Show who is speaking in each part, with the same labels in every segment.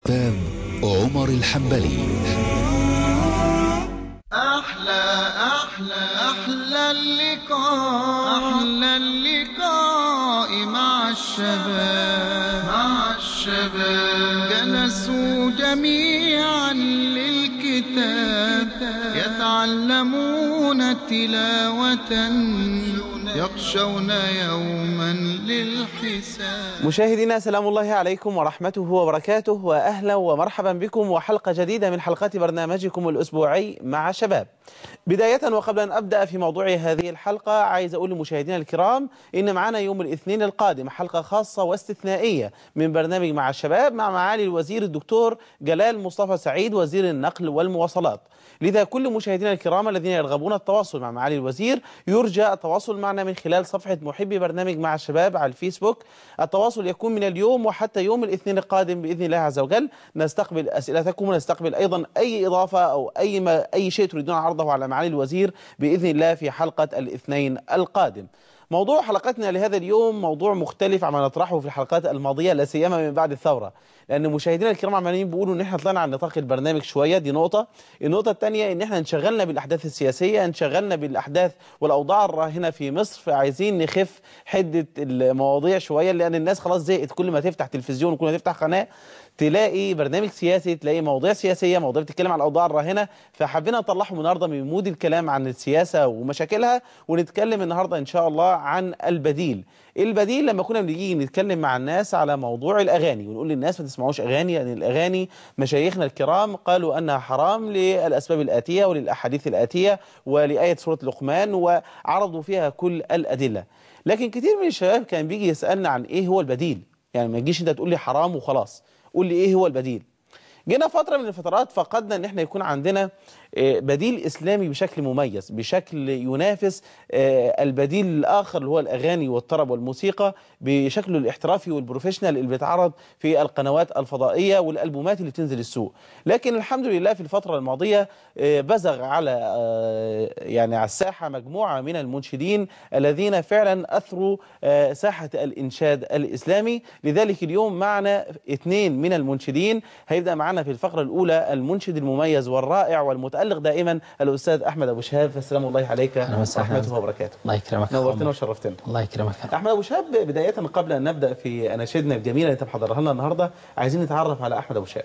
Speaker 1: باب عمر الحنبلي
Speaker 2: أحلى أحلى أحلى اللقاء أحلى اللقاء مع الشباب مع الشباب جلسوا جميعا للكتاب يتعلمون تلاوة يخشون يوما للحساب
Speaker 3: مشاهدينا سلام الله عليكم ورحمته وبركاته واهلا ومرحبا بكم وحلقه جديده من حلقات برنامجكم الاسبوعي مع شباب. بدايه وقبل ان ابدا في موضوع هذه الحلقه عايز اقول لمشاهدينا الكرام ان معنا يوم الاثنين القادم حلقه خاصه واستثنائيه من برنامج مع الشباب مع معالي الوزير الدكتور جلال مصطفى سعيد وزير النقل والمواصلات. لذا كل مشاهدينا الكرام الذين يرغبون التواصل مع معالي الوزير يرجى التواصل معنا من خلال صفحة محبي برنامج مع الشباب على الفيسبوك التواصل يكون من اليوم وحتى يوم الاثنين القادم بإذن الله عز وجل نستقبل أسئلتكم ونستقبل أيضا أي إضافة أو أي, ما أي شيء تريدون عرضه على معالي الوزير بإذن الله في حلقة الاثنين القادم موضوع حلقتنا لهذا اليوم موضوع مختلف عما نطرحه في الحلقات الماضية لا سيما من بعد الثورة لأن مشاهدينا الكرام عمالين بيقولوا إن إحنا طلعنا عن نطاق البرنامج شوية دي نقطة النقطة الثانية إن إحنا انشغلنا بالأحداث السياسية انشغلنا بالأحداث والأوضاع الراهنة في مصر فعايزين نخف حدة المواضيع شوية لأن الناس خلاص زهقت كل ما تفتح تلفزيون وكل ما تفتح قناة تلاقي برنامج سياسي تلاقي مواضيع سياسية مواضيع بتتكلم عن الأوضاع الراهنة فحبينا نطلعهم النهاردة من مود الكلام عن السياسة ومشاكلها ونتكلم النهاردة إن شاء الله عن البديل البديل لما كنا بنيجي نتكلم مع الناس على موضوع الأغاني ونقول للناس ما تسمعوش أغاني لأن يعني الأغاني مشايخنا الكرام قالوا أنها حرام للأسباب الآتية وللأحاديث الآتية ولآية سورة لقمان وعرضوا فيها كل الأدلة لكن كتير من الشباب كان بيجي يسألنا عن إيه هو البديل يعني ما تجيش أنت تقول لي حرام وخلاص قول لي ايه هو البديل جينا فترة من الفترات فقدنا ان احنا يكون عندنا بديل اسلامي بشكل مميز بشكل ينافس البديل الاخر اللي هو الاغاني والطرب والموسيقى بشكله الاحترافي والبروفيشنال اللي بيتعرض في القنوات الفضائيه والالبومات اللي بتنزل السوق لكن الحمد لله في الفتره الماضيه بزغ على يعني على الساحه مجموعه من المنشدين الذين فعلا اثروا ساحه الانشاد الاسلامي لذلك اليوم معنا اثنين من المنشدين هيبدا معنا في الفقره الاولى المنشد المميز والرائع والمتألق متألق دائما الأستاذ أحمد أبو شهاب فالسلام الله عليك ورحمته وبركاته
Speaker 4: الله يكرمك
Speaker 3: نورتنا وشرفتنا
Speaker 4: الله يكرمك
Speaker 3: أحمد أبو شهاب بداية قبل أن نبدأ في أناشيدنا الجميلة اللي أنت محضرها لنا النهاردة عايزين نتعرف على أحمد أبو شهاب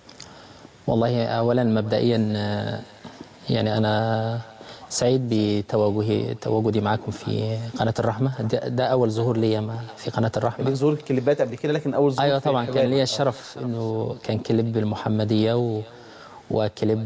Speaker 4: والله أولا مبدئيا يعني أنا سعيد بتواجدي تواجدي معاكم في قناة الرحمة ده, ده أول ظهور ليا في قناة الرحمة
Speaker 3: ليك ظهور كليبات قبل كده لكن أول ظهور
Speaker 4: أيوة طبعا كان ليا الشرف إنه كان كليب المحمدية و وكليب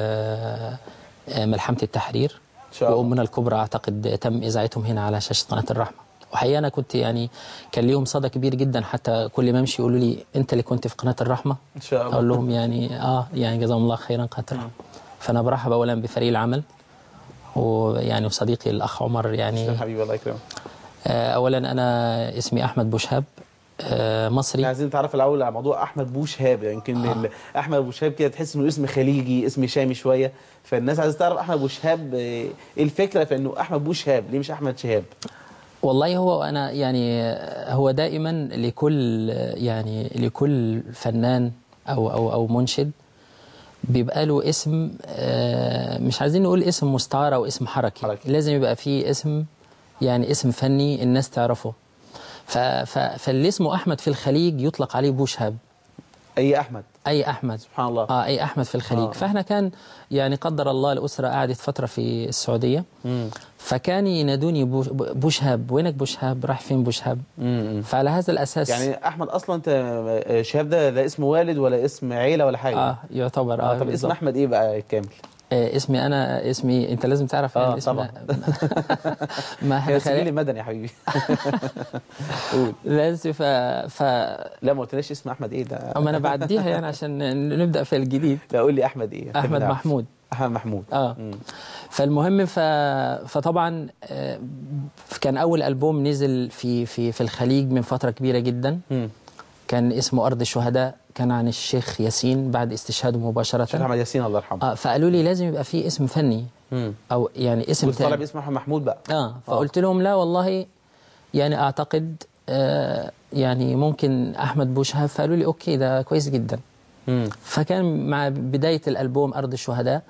Speaker 4: ملحمة التحرير وأمنا الكبرى أعتقد تم إذاعتهم هنا على شاشة قناة الرحمة وحقيقة أنا كنت يعني كان ليهم صدى كبير جدا حتى كل ما أمشي يقولوا لي أنت اللي كنت في قناة الرحمة
Speaker 3: إن شاء الله
Speaker 4: أقول لهم يعني آه يعني جزاهم الله خيرا قناة الرحمة فأنا برحب أولا بفريق العمل ويعني وصديقي الأخ عمر يعني
Speaker 3: حبيبي الله يكرمك
Speaker 4: أولا أنا اسمي أحمد بوشهاب مصري
Speaker 3: عايزين نتعرف الاول على موضوع احمد بوشهاب يمكن يعني آه. احمد بوشهاب كده تحس انه اسم خليجي اسم شامي شويه فالناس عايزه تعرف احمد بوشهاب ايه الفكره في انه احمد بوشهاب ليه مش احمد شهاب
Speaker 4: والله هو انا يعني هو دائما لكل يعني لكل فنان او او او منشد بيبقى له اسم مش عايزين نقول اسم مستعار او اسم حركي, حركي. لازم يبقى فيه اسم يعني اسم فني الناس تعرفه فاللي اسمه احمد في الخليج يطلق عليه بوشهاب
Speaker 3: اي احمد
Speaker 4: اي احمد
Speaker 3: سبحان الله
Speaker 4: اه اي احمد في الخليج آه. فاحنا كان يعني قدر الله الاسره قعدت فتره في السعوديه
Speaker 3: مم.
Speaker 4: فكان ينادوني بوشهاب وينك بوشهاب راح فين بوشهاب فعلى هذا الاساس
Speaker 3: يعني احمد اصلا انت شهاب ده لا اسم والد ولا اسم عيله ولا حاجه
Speaker 4: اه يعتبر
Speaker 3: اه, آه طب اسم احمد ايه بقى كامل
Speaker 4: آه اسمي انا اسمي انت لازم تعرف
Speaker 3: اه
Speaker 4: يعني اسم
Speaker 3: طبعا
Speaker 4: ما
Speaker 3: احنا سجل مدني يا حبيبي
Speaker 4: قول لازم ف... ف
Speaker 3: لا ما قلتليش اسم احمد ايه ده
Speaker 4: اما انا بعديها يعني عشان نبدا في الجديد
Speaker 3: لا قول لي احمد ايه
Speaker 4: احمد محمود
Speaker 3: احمد محمود
Speaker 4: اه مم. فالمهم ف... فطبعا آه كان اول البوم نزل في في في الخليج من فتره كبيره جدا
Speaker 3: مم.
Speaker 4: كان اسمه ارض الشهداء كان عن الشيخ ياسين بعد استشهاده مباشره
Speaker 3: الشيخ احمد ياسين الله يرحمه
Speaker 4: اه فقالوا لي لازم يبقى فيه اسم فني
Speaker 3: مم.
Speaker 4: او يعني اسم
Speaker 3: طالب
Speaker 4: تاني
Speaker 3: اسمه احمد محمود بقى
Speaker 4: اه فقلت لهم لا والله يعني اعتقد آه يعني ممكن احمد بوشهاب فقالوا لي اوكي ده كويس جدا
Speaker 3: مم.
Speaker 4: فكان مع بداية الألبوم أرض الشهداء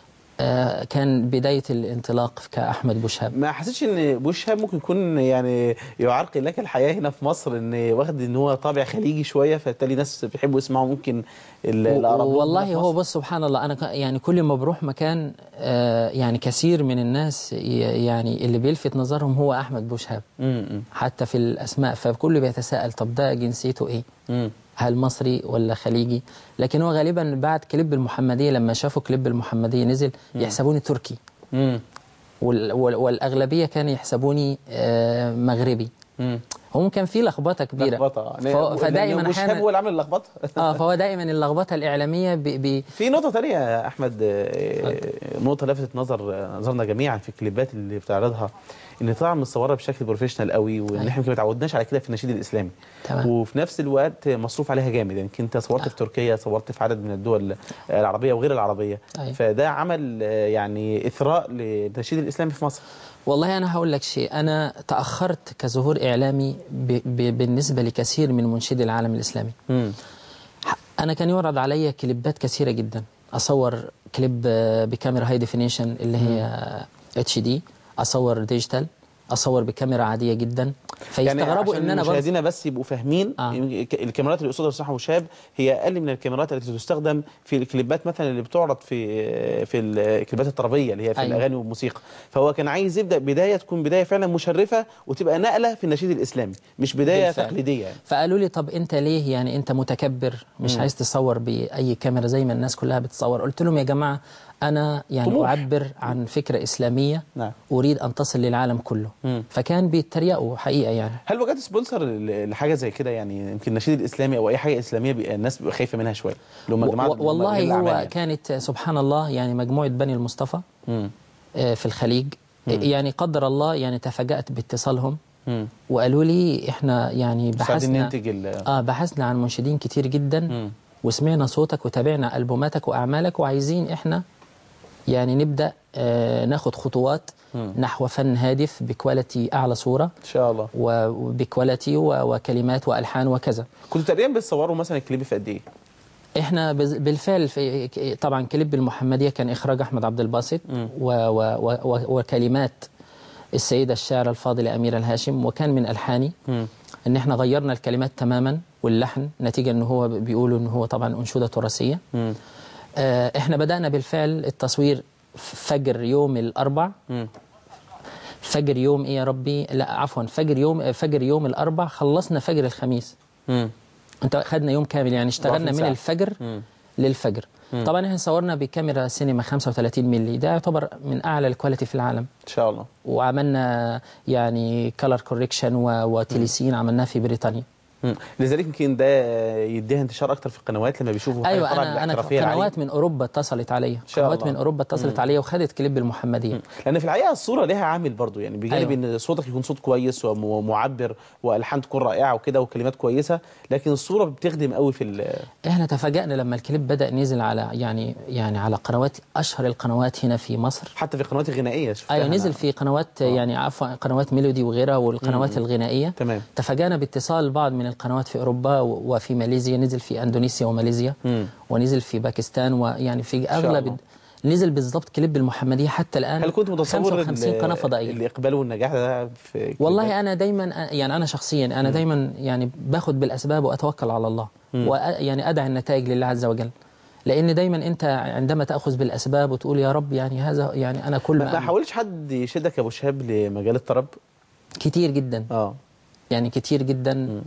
Speaker 4: آه، كان بداية الانطلاق كأحمد بوشهاب
Speaker 3: ما حسيتش ان بوشهاب ممكن يكون يعني يعرقل لك الحياه هنا في مصر ان واخد ان هو طابع خليجي شويه فبالتالي ناس بيحبوا يسمعوا ممكن ال- الأقرب لهم هنا
Speaker 4: والله
Speaker 3: في
Speaker 4: هو
Speaker 3: مصر.
Speaker 4: بص سبحان الله انا ك- يعني كل ما بروح مكان آه، يعني كثير من الناس ي- يعني اللي بيلفت نظرهم هو احمد بوشهاب
Speaker 3: مم، مم،
Speaker 4: حتى في الاسماء فالكل بيتساءل طب ده جنسيته ايه
Speaker 3: مم.
Speaker 4: هل مصري ولا خليجي لكن هو غالبا بعد كليب المحمديه لما شافوا كليب المحمديه نزل يحسبوني تركي
Speaker 3: مم.
Speaker 4: وال- وال- والاغلبيه كانوا يحسبوني آه، مغربي
Speaker 3: مم.
Speaker 4: هو كان في لخبطه كبيره
Speaker 3: لخبطه
Speaker 4: فهو- فدائما
Speaker 3: بوشهاب
Speaker 4: احيانا
Speaker 3: هو اللي عامل اللخبطه
Speaker 4: اه فهو دائما اللخبطه الاعلاميه ب- ب-
Speaker 3: في نقطة تانية يا أحمد آه، نقطة لفتت نظر آه، نظرنا جميعا في الكليبات اللي بتعرضها إن طبعا مصورة بشكل بروفيشنال قوي وإن
Speaker 4: أيوة.
Speaker 3: إحنا يمكن ما تعودناش على كده في النشيد الإسلامي
Speaker 4: تمام.
Speaker 3: وفي نفس الوقت مصروف عليها جامد يعني أنت صورت في تركيا صورت في عدد من الدول آه، العربية وغير العربية
Speaker 4: أيوة.
Speaker 3: فده عمل آه، يعني إثراء للنشيد الإسلامي في مصر
Speaker 4: والله أنا هقول لك شيء أنا تأخرت كظهور إعلامي ب... ب... بالنسبة لكثير من منشدي العالم الإسلامي
Speaker 3: مم.
Speaker 4: أنا كان يعرض علي كليبات كثيرة جدا أصور كليب آه، بكاميرا هاي ديفينيشن اللي هي اتش دي أصور ديجيتال أصور بكاميرا عادية جدا فيستغربوا
Speaker 3: عشان
Speaker 4: إن أنا برضه
Speaker 3: مشاهدينا بس يبقوا فاهمين
Speaker 4: آه.
Speaker 3: الكاميرات اللي قصادها صح وشاب هي اقل من الكاميرات التي تستخدم في الكليبات مثلا اللي بتعرض في في الكليبات الطربيه اللي هي في
Speaker 4: أيوة.
Speaker 3: الاغاني والموسيقى فهو كان عايز يبدا بدايه تكون بدايه فعلا مشرفه وتبقى نقله في النشيد الاسلامي مش بدايه
Speaker 4: بالفعل.
Speaker 3: تقليديه يعني
Speaker 4: فقالوا لي طب انت ليه يعني انت متكبر مش عايز تصور باي كاميرا زي ما الناس كلها بتصور قلت لهم يا جماعه انا يعني
Speaker 3: طموح.
Speaker 4: اعبر عن فكره اسلاميه
Speaker 3: نعم.
Speaker 4: اريد ان تصل للعالم كله
Speaker 3: مم.
Speaker 4: فكان بيتريقوا حقيقه يعني
Speaker 3: هل وجدت سبونسر ل- لحاجه زي كده يعني يمكن النشيد الاسلامي او اي حاجه اسلاميه بيبقى الناس بيبقى خايفه منها شويه اللي هم
Speaker 4: و-
Speaker 3: الجماعه
Speaker 4: و-
Speaker 3: اللي هم
Speaker 4: والله
Speaker 3: رجال
Speaker 4: هو
Speaker 3: الأعمال يعني.
Speaker 4: كانت سبحان الله يعني مجموعه بني المصطفى
Speaker 3: مم.
Speaker 4: آه، في الخليج يعني قدر الله يعني تفاجات باتصالهم
Speaker 3: مم.
Speaker 4: وقالوا لي احنا يعني
Speaker 3: مش عايزين
Speaker 4: بحثنا
Speaker 3: ننتج ال-
Speaker 4: اه بحثنا عن منشدين كتير جدا
Speaker 3: مم.
Speaker 4: وسمعنا صوتك وتابعنا ألبوماتك وأعمالك وعايزين إحنا يعني نبدأ آه ناخد خطوات نحو فن هادف بكواليتي أعلى صورة
Speaker 3: ان شاء الله
Speaker 4: و- وبكواليتي و- وكلمات وألحان وكذا
Speaker 3: كنتوا تقريبا بتصوروا مثلا الكليب في قد ايه؟
Speaker 4: احنا بز- بالفعل في طبعا كليب المحمدية كان إخراج أحمد عبد الباسط و و و و وكلمات السيدة الشاعرة الفاضلة أميرة الهاشم وكان من ألحاني
Speaker 3: مم.
Speaker 4: إن احنا غيرنا الكلمات تماما واللحن نتيجة إن هو بيقولوا إن هو طبعا أنشودة تراثية
Speaker 3: مم.
Speaker 4: آه، احنا بدأنا بالفعل التصوير فجر يوم الأربع
Speaker 3: مم.
Speaker 4: فجر يوم ايه يا ربي لا عفوا فجر يوم فجر يوم الأربع خلصنا فجر الخميس
Speaker 3: مم.
Speaker 4: انت خدنا يوم كامل يعني اشتغلنا
Speaker 3: 24
Speaker 4: من
Speaker 3: ساعة.
Speaker 4: الفجر
Speaker 3: مم.
Speaker 4: للفجر طبعا احنا صورنا بكاميرا سينما 35 مللي ده يعتبر من اعلى الكواليتي في العالم
Speaker 3: ان شاء الله
Speaker 4: وعملنا يعني كلر كوريكشن وتليسين عملناه في بريطانيا
Speaker 3: مم. لذلك يمكن ده يديها انتشار اكتر في القنوات لما بيشوفوا حاجة
Speaker 4: ايوه
Speaker 3: طبعاً
Speaker 4: انا انا
Speaker 3: باحترافية عالية.
Speaker 4: قنوات من اوروبا اتصلت عليا
Speaker 3: شاء
Speaker 4: قنوات
Speaker 3: الله.
Speaker 4: من اوروبا اتصلت عليا وخدت كليب المحمديه
Speaker 3: لان في الحقيقه الصوره ليها عامل برضو يعني بجانب
Speaker 4: أيوة.
Speaker 3: ان صوتك يكون صوت كويس وم- ومعبر والحان تكون رائعه وكده وكلمات كويسه لكن الصوره بتخدم قوي في ال-
Speaker 4: احنا تفاجأنا لما الكليب بدأ نزل على يعني يعني على قنوات اشهر القنوات هنا في مصر
Speaker 3: حتى في القنوات الغنائيه شفتها
Speaker 4: ايوه
Speaker 3: أنا.
Speaker 4: نزل في قنوات يعني عفوا قنوات ميلودي وغيرها والقنوات الغنائيه
Speaker 3: تمام.
Speaker 4: تفاجأنا باتصال بعض من القنوات في اوروبا و- وفي ماليزيا نزل في اندونيسيا وماليزيا
Speaker 3: مم.
Speaker 4: ونزل في باكستان ويعني في
Speaker 3: الله.
Speaker 4: اغلب نزل بالضبط كليب المحمديه حتى الان
Speaker 3: هل كنت متصور
Speaker 4: 55
Speaker 3: ال-
Speaker 4: قناه فضائيه
Speaker 3: الاقبال والنجاح ده في كليبات؟
Speaker 4: والله انا دايما يعني انا شخصيا انا دايما يعني باخد بالاسباب واتوكل على الله ويعني ادعي النتائج لله عز وجل لان دايما انت عندما تاخذ بالاسباب وتقول يا رب يعني هذا يعني انا كل
Speaker 3: ما ما
Speaker 4: ما
Speaker 3: حاولش حد يشدك يا ابو شهاب لمجال الطرب
Speaker 4: كتير جدا
Speaker 3: اه
Speaker 4: يعني كتير جدا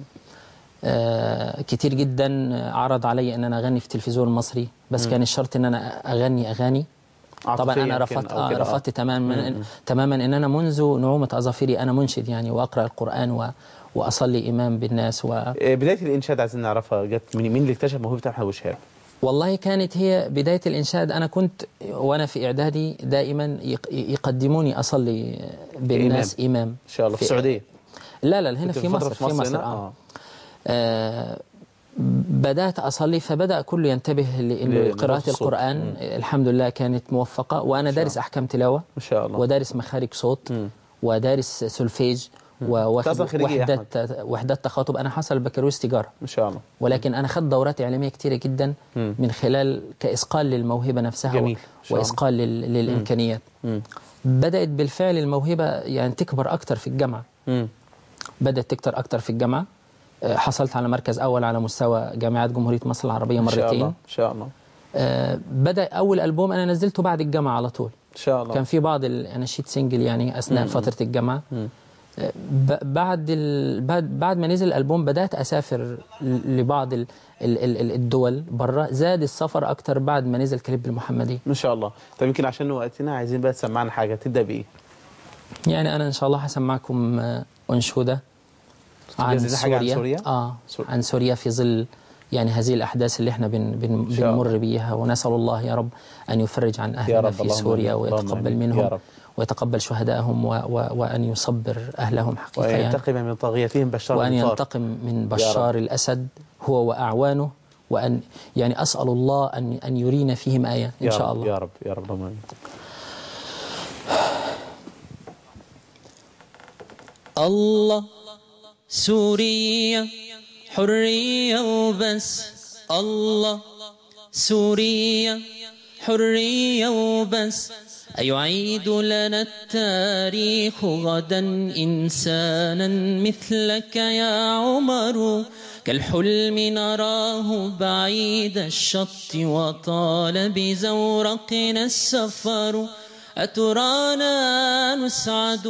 Speaker 4: آه كتير جدا عرض علي ان انا اغني في التلفزيون المصري بس كان الشرط ان انا اغني اغاني طبعا
Speaker 3: عاطفياً
Speaker 4: انا
Speaker 3: كان
Speaker 4: رفضت
Speaker 3: أو
Speaker 4: آه
Speaker 3: كده،
Speaker 4: رفضت تماما إن تماما ان انا منذ نعومه اظافري انا منشد يعني واقرا القران و واصلي امام بالناس و
Speaker 3: آه، بدايه الانشاد عايزين نعرفها جت من مين اللي اكتشف موهبه احمد ابو شهاب
Speaker 4: والله كانت هي بداية الإنشاد أنا كنت وأنا في إعدادي دائما يق- يقدموني أصلي بالناس
Speaker 3: إمام.
Speaker 4: إمام,
Speaker 3: ان شاء الله في السعوديه
Speaker 4: لا لا لا هنا
Speaker 3: كنت
Speaker 4: في
Speaker 3: فترة
Speaker 4: مصر في مصر,
Speaker 3: هنا؟
Speaker 4: آه. آه بدأت أصلي فبدأ كل ينتبه لأنه
Speaker 3: لنظافة
Speaker 4: قراءة
Speaker 3: الصوت.
Speaker 4: القرآن الحمد لله كانت موفقة وأنا دارس أحكام تلاوة
Speaker 3: ما شاء الله
Speaker 4: ودارس مخارج صوت ودارس سولفيج
Speaker 3: أنت أصلاً
Speaker 4: وواخد
Speaker 3: خريجي يا
Speaker 4: وحدات وحدات تخاطب انا حصل بكالوريوس تجاره
Speaker 3: ما شاء الله
Speaker 4: ولكن انا خدت دورات اعلاميه كتيره جدا
Speaker 3: مم.
Speaker 4: من خلال كاثقال للموهبه نفسها و-
Speaker 3: جميل. إن شاء الله.
Speaker 4: واثقال لل- للامكانيات
Speaker 3: مم.
Speaker 4: بدات بالفعل الموهبه يعني تكبر اكتر في الجامعه
Speaker 3: مم.
Speaker 4: بدات تكتر اكتر في الجامعه آه، حصلت على مركز اول على مستوى جامعات جمهوريه مصر العربيه
Speaker 3: ما شاء الله
Speaker 4: مرتين
Speaker 3: ان شاء الله
Speaker 4: آه، بدا اول البوم انا نزلته بعد الجامعه على طول
Speaker 3: ان شاء الله
Speaker 4: كان في بعض الاناشيد سنجل يعني اثناء فتره الجامعه
Speaker 3: مم.
Speaker 4: آه، ب- بعد ال... بعد بعد ما نزل الالبوم بدات اسافر ل- لبعض ال... ال... ال- الدول بره زاد السفر اكتر بعد ما نزل كليب المحمدي
Speaker 3: ما شاء الله طب يمكن عشان وقتنا عايزين بقى تسمعنا حاجه تبدا بايه
Speaker 4: يعني انا ان شاء الله هسمعكم آه، انشوده عن
Speaker 3: جاهزين حاجة عن
Speaker 4: سوريا
Speaker 3: سوريا؟
Speaker 4: اه
Speaker 3: سوريا.
Speaker 4: عن سوريا في ظل يعني هذه الاحداث اللي احنا بن بن
Speaker 3: شاء الله.
Speaker 4: بنمر بيها ونسال الله يا رب ان يفرج عن
Speaker 3: يا
Speaker 4: اهلنا
Speaker 3: رب،
Speaker 4: في
Speaker 3: اللهم
Speaker 4: سوريا
Speaker 3: آمين. اللهم
Speaker 4: ويتقبل
Speaker 3: آمين.
Speaker 4: منهم
Speaker 3: يا رب.
Speaker 4: ويتقبل شهدائهم و و وان يصبر اهلهم حقيقه يعني
Speaker 3: وينتقم من طاغيتهم بشار
Speaker 4: وأن
Speaker 3: الغفار.
Speaker 4: ينتقم من بشار الأسد هو وأعوانه وأن يعني أسأل الله أن أن يرينا فيهم آية إن
Speaker 3: يا
Speaker 4: شاء
Speaker 3: رب
Speaker 4: الله
Speaker 3: يا رب يا رب اللهم آمين.
Speaker 4: الله سوريا حرية وبس الله سوريا حرية وبس أيعيد لنا التاريخ غدا إنسانا مثلك يا عمر كالحلم نراه بعيد الشط وطال بزورقنا السفر أترانا نسعد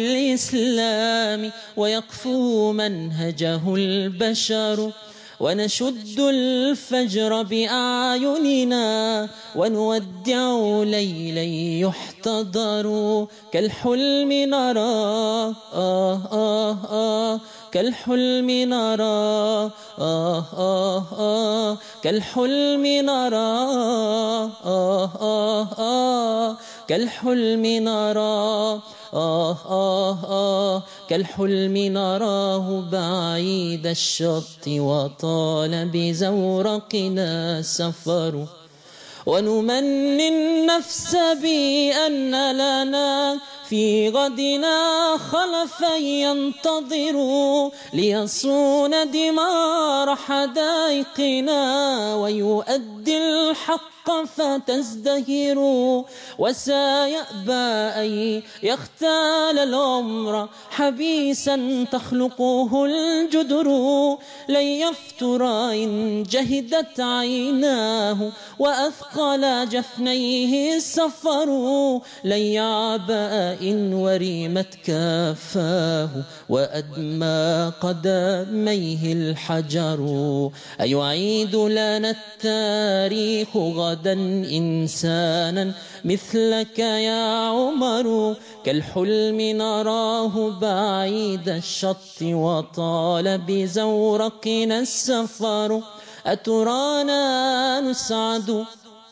Speaker 4: بالإسلام ويقفو منهجه البشر ونشد الفجر بأعيننا ونودع ليلا يحتضر كالحلم نرى آه آه آه كالحلم نرى آه آه آه كالحلم نرى آه آه آه كالحلم نرى آه آه آه كالحلم نراه بعيد الشط وطال بزورقنا سفر ونمني النفس بأن لنا في غدنا خلفا ينتظر ليصون دمار حدائقنا ويؤدي الحق فتزدهر وسيأبى أن يختال العمر حبيسا تخلقه الجدر لن يفتر إن جهدت عيناه وأثقل جفنيه السفر لن يعبأ إن ورمت كافاه وأدمى قدميه الحجر أيعيد لنا التاريخ غدا إنسانا مثلك يا عمر كالحلم نراه بعيد الشط وطال بزورقنا السفر أترانا نسعد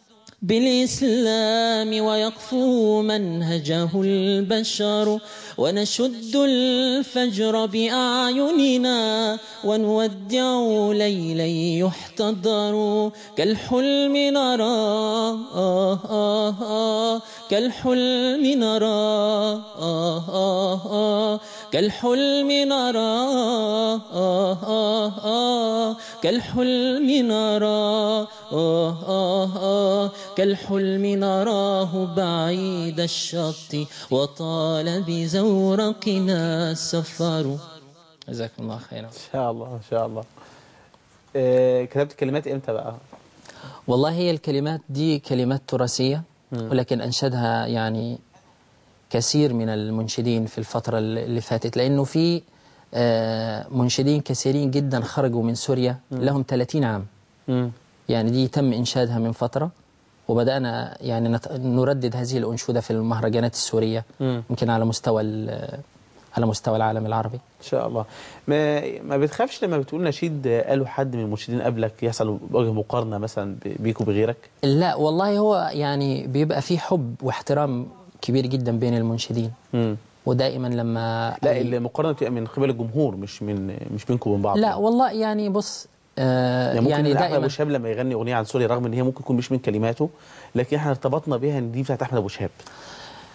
Speaker 4: بالإسلام ويقفو منهجه البشر ونشد الفجر بأعيننا ونودع ليلا يحتضر كالحلم نرى آه آه آه كالحلم نرى آه آه آه كالحلم نرى آه آه آه كالحلم نرى آه آه آه كالحلم نراه بعيد الشط وطال بزورقنا السفر جزاكم الله خيرا
Speaker 3: ان شاء الله ان شاء الله آه كتبت كلمات امتى بقى
Speaker 4: والله هي الكلمات دي كلمات تراثية ولكن أنشدها يعني كثير من المنشدين في الفترة اللي فاتت لأنه في آه، منشدين كثيرين جدا خرجوا من سوريا لهم 30 عام
Speaker 3: مم.
Speaker 4: يعني دي تم إنشادها من فترة وبدأنا يعني نت- نردد هذه الأنشودة في المهرجانات السورية
Speaker 3: مم.
Speaker 4: يمكن على مستوى ال- على مستوى العالم العربي
Speaker 3: ان شاء الله ما ما بتخافش لما بتقول نشيد قالوا حد من المنشدين قبلك يحصل وجه مقارنه مثلا ب- بيك وبغيرك
Speaker 4: لا والله هو يعني بيبقى في حب واحترام كبير جدا بين المنشدين
Speaker 3: مم.
Speaker 4: ودائما لما
Speaker 3: لا المقارنه بتبقى من قبل الجمهور مش من مش بينكم وبين بعض
Speaker 4: لا والله يعني بص آه
Speaker 3: يعني ممكن
Speaker 4: يعني
Speaker 3: يعني احمد ابو
Speaker 4: دائما
Speaker 3: شهاب لما يغني اغنيه عن سوريا رغم ان هي ممكن تكون مش من كلماته لكن احنا ارتبطنا بيها ان دي بتاعت احمد ابو شهاب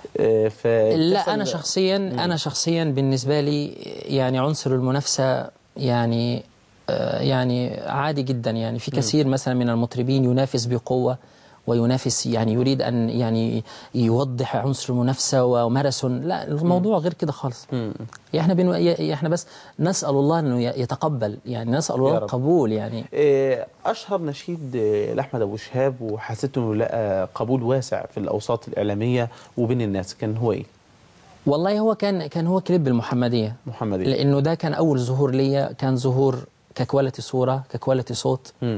Speaker 3: آه، ف
Speaker 4: لا انا شخصيا انا شخصيا بالنسبه لي يعني عنصر المنافسه يعني آه، يعني عادي جدا يعني في كثير مثلا من المطربين ينافس بقوه وينافس يعني يريد ان يعني يوضح عنصر المنافسه وماراثون لا الموضوع غير كده خالص يعني احنا بنو... ي- احنا بس نسال الله انه ي- يتقبل يعني نسال الله
Speaker 3: يا رب.
Speaker 4: القبول يعني
Speaker 3: آه، اشهر نشيد آه، لاحمد ابو شهاب وحسيت انه لقى قبول واسع في الاوساط الاعلاميه وبين الناس كان هو ايه
Speaker 4: والله هو كان كان هو كليب المحمديه
Speaker 3: محمديه
Speaker 4: لانه ده كان اول ظهور ليا كان ظهور ككواليتي صوره ككواليتي صوت
Speaker 3: مم.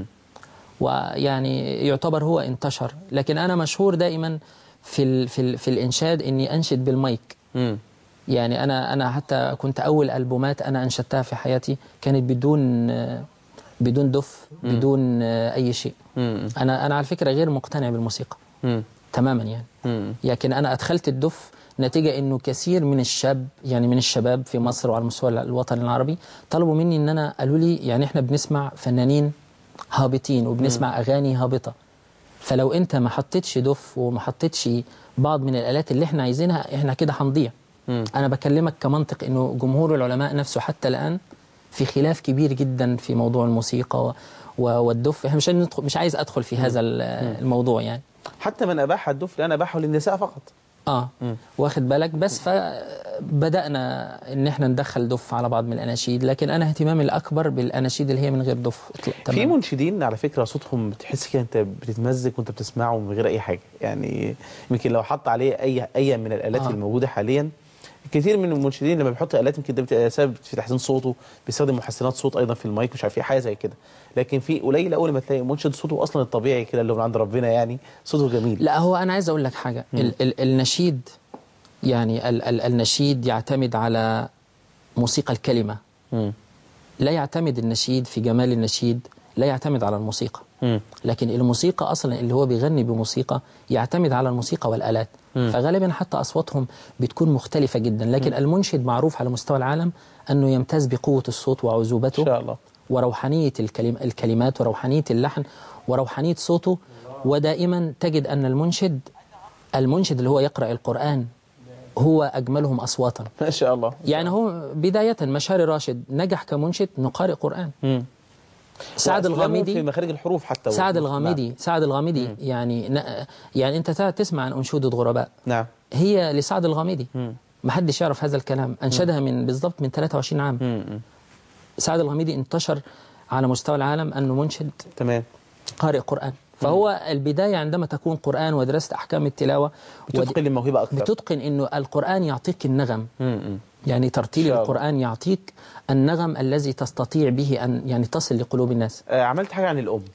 Speaker 4: ويعني يعتبر هو انتشر لكن انا مشهور دائما في ال في ال في الانشاد اني انشد بالمايك
Speaker 3: مم.
Speaker 4: يعني انا انا حتى كنت اول البومات انا انشدتها في حياتي كانت بدون بدون دف بدون اي شيء
Speaker 3: مم.
Speaker 4: انا انا على فكره غير مقتنع بالموسيقى
Speaker 3: مم.
Speaker 4: تماما يعني
Speaker 3: مم.
Speaker 4: لكن انا ادخلت الدف نتيجه انه كثير من الشاب يعني من الشباب في مصر وعلى مستوى الوطن العربي طلبوا مني ان انا قالوا لي يعني احنا بنسمع فنانين هابطين وبنسمع اغاني هابطه فلو انت ما حطيتش دف وما حطيتش بعض من الالات اللي احنا عايزينها احنا كده هنضيع
Speaker 3: مم.
Speaker 4: انا بكلمك كمنطق انه جمهور العلماء نفسه حتى الان في خلاف كبير جدا في موضوع الموسيقى و- و- والدف احنا مش هندخل- مش عايز ادخل في هذا ال- الموضوع يعني
Speaker 3: حتى من اباح الدف لان اباحه للنساء فقط
Speaker 4: اه واخد بالك بس فبدانا ان احنا ندخل دف على بعض من الاناشيد لكن انا اهتمامي الاكبر بالاناشيد اللي هي من غير دف اطلاق
Speaker 3: في
Speaker 4: تمام
Speaker 3: منشدين على فكره صوتهم بتحس كده انت بتتمزج وانت بتسمعه من غير اي حاجه يعني يمكن لو حط عليه اي اي من الالات
Speaker 4: آه.
Speaker 3: الموجوده حاليا كثير من المنشدين لما بيحط الات يمكن ده بتبقى سبب في تحسين صوته بيستخدم محسنات صوت ايضا في المايك مش عارف ايه حاجه زي كده لكن في قليل اول ما تلاقي منشد صوته اصلا الطبيعي كده اللي من عند ربنا يعني صوته جميل
Speaker 4: لا هو انا عايز اقول لك حاجه ال ال النشيد يعني ال ال النشيد يعتمد على موسيقى الكلمه
Speaker 3: مم.
Speaker 4: لا يعتمد النشيد في جمال النشيد لا يعتمد على الموسيقى
Speaker 3: مم.
Speaker 4: لكن الموسيقى اصلا اللي هو بيغني بموسيقى يعتمد على الموسيقى والالات فغالبا حتى اصواتهم بتكون مختلفه جدا لكن المنشد معروف على مستوى العالم انه يمتاز بقوه الصوت وعذوبته
Speaker 3: ان شاء الله
Speaker 4: وروحانيه الكلم الكلمات وروحانيه اللحن وروحانيه صوته ودائما تجد ان المنشد المنشد اللي هو يقرا القران هو اجملهم اصواتا
Speaker 3: ما شاء الله
Speaker 4: يعني هو بدايه مشاري راشد نجح كمنشد انه قارئ قران
Speaker 3: مم.
Speaker 4: سعد
Speaker 3: وأفلامه
Speaker 4: الغامدي
Speaker 3: في مخارج الحروف حتى
Speaker 4: سعد
Speaker 3: نعم.
Speaker 4: الغامدي سعد الغامدي يعني ن- يعني انت تا- تسمع عن انشوده غرباء
Speaker 3: نعم
Speaker 4: هي لسعد الغامدي
Speaker 3: مم.
Speaker 4: ما حدش يعرف هذا الكلام انشدها من بالضبط من 23 عام
Speaker 3: مم.
Speaker 4: سعد الغامدي انتشر على مستوى العالم انه منشد
Speaker 3: تمام
Speaker 4: قارئ قران فهو البدايه عندما تكون قران ودراسه احكام التلاوه ود-
Speaker 3: بتتقن الموهبه اكثر
Speaker 4: بتتقن انه القران يعطيك النغم
Speaker 3: مم.
Speaker 4: يعني ترتيل
Speaker 3: إن شاء الله.
Speaker 4: القران يعطيك النغم الذي تستطيع به ان يعني تصل لقلوب الناس
Speaker 3: آه، عملت حاجه عن الام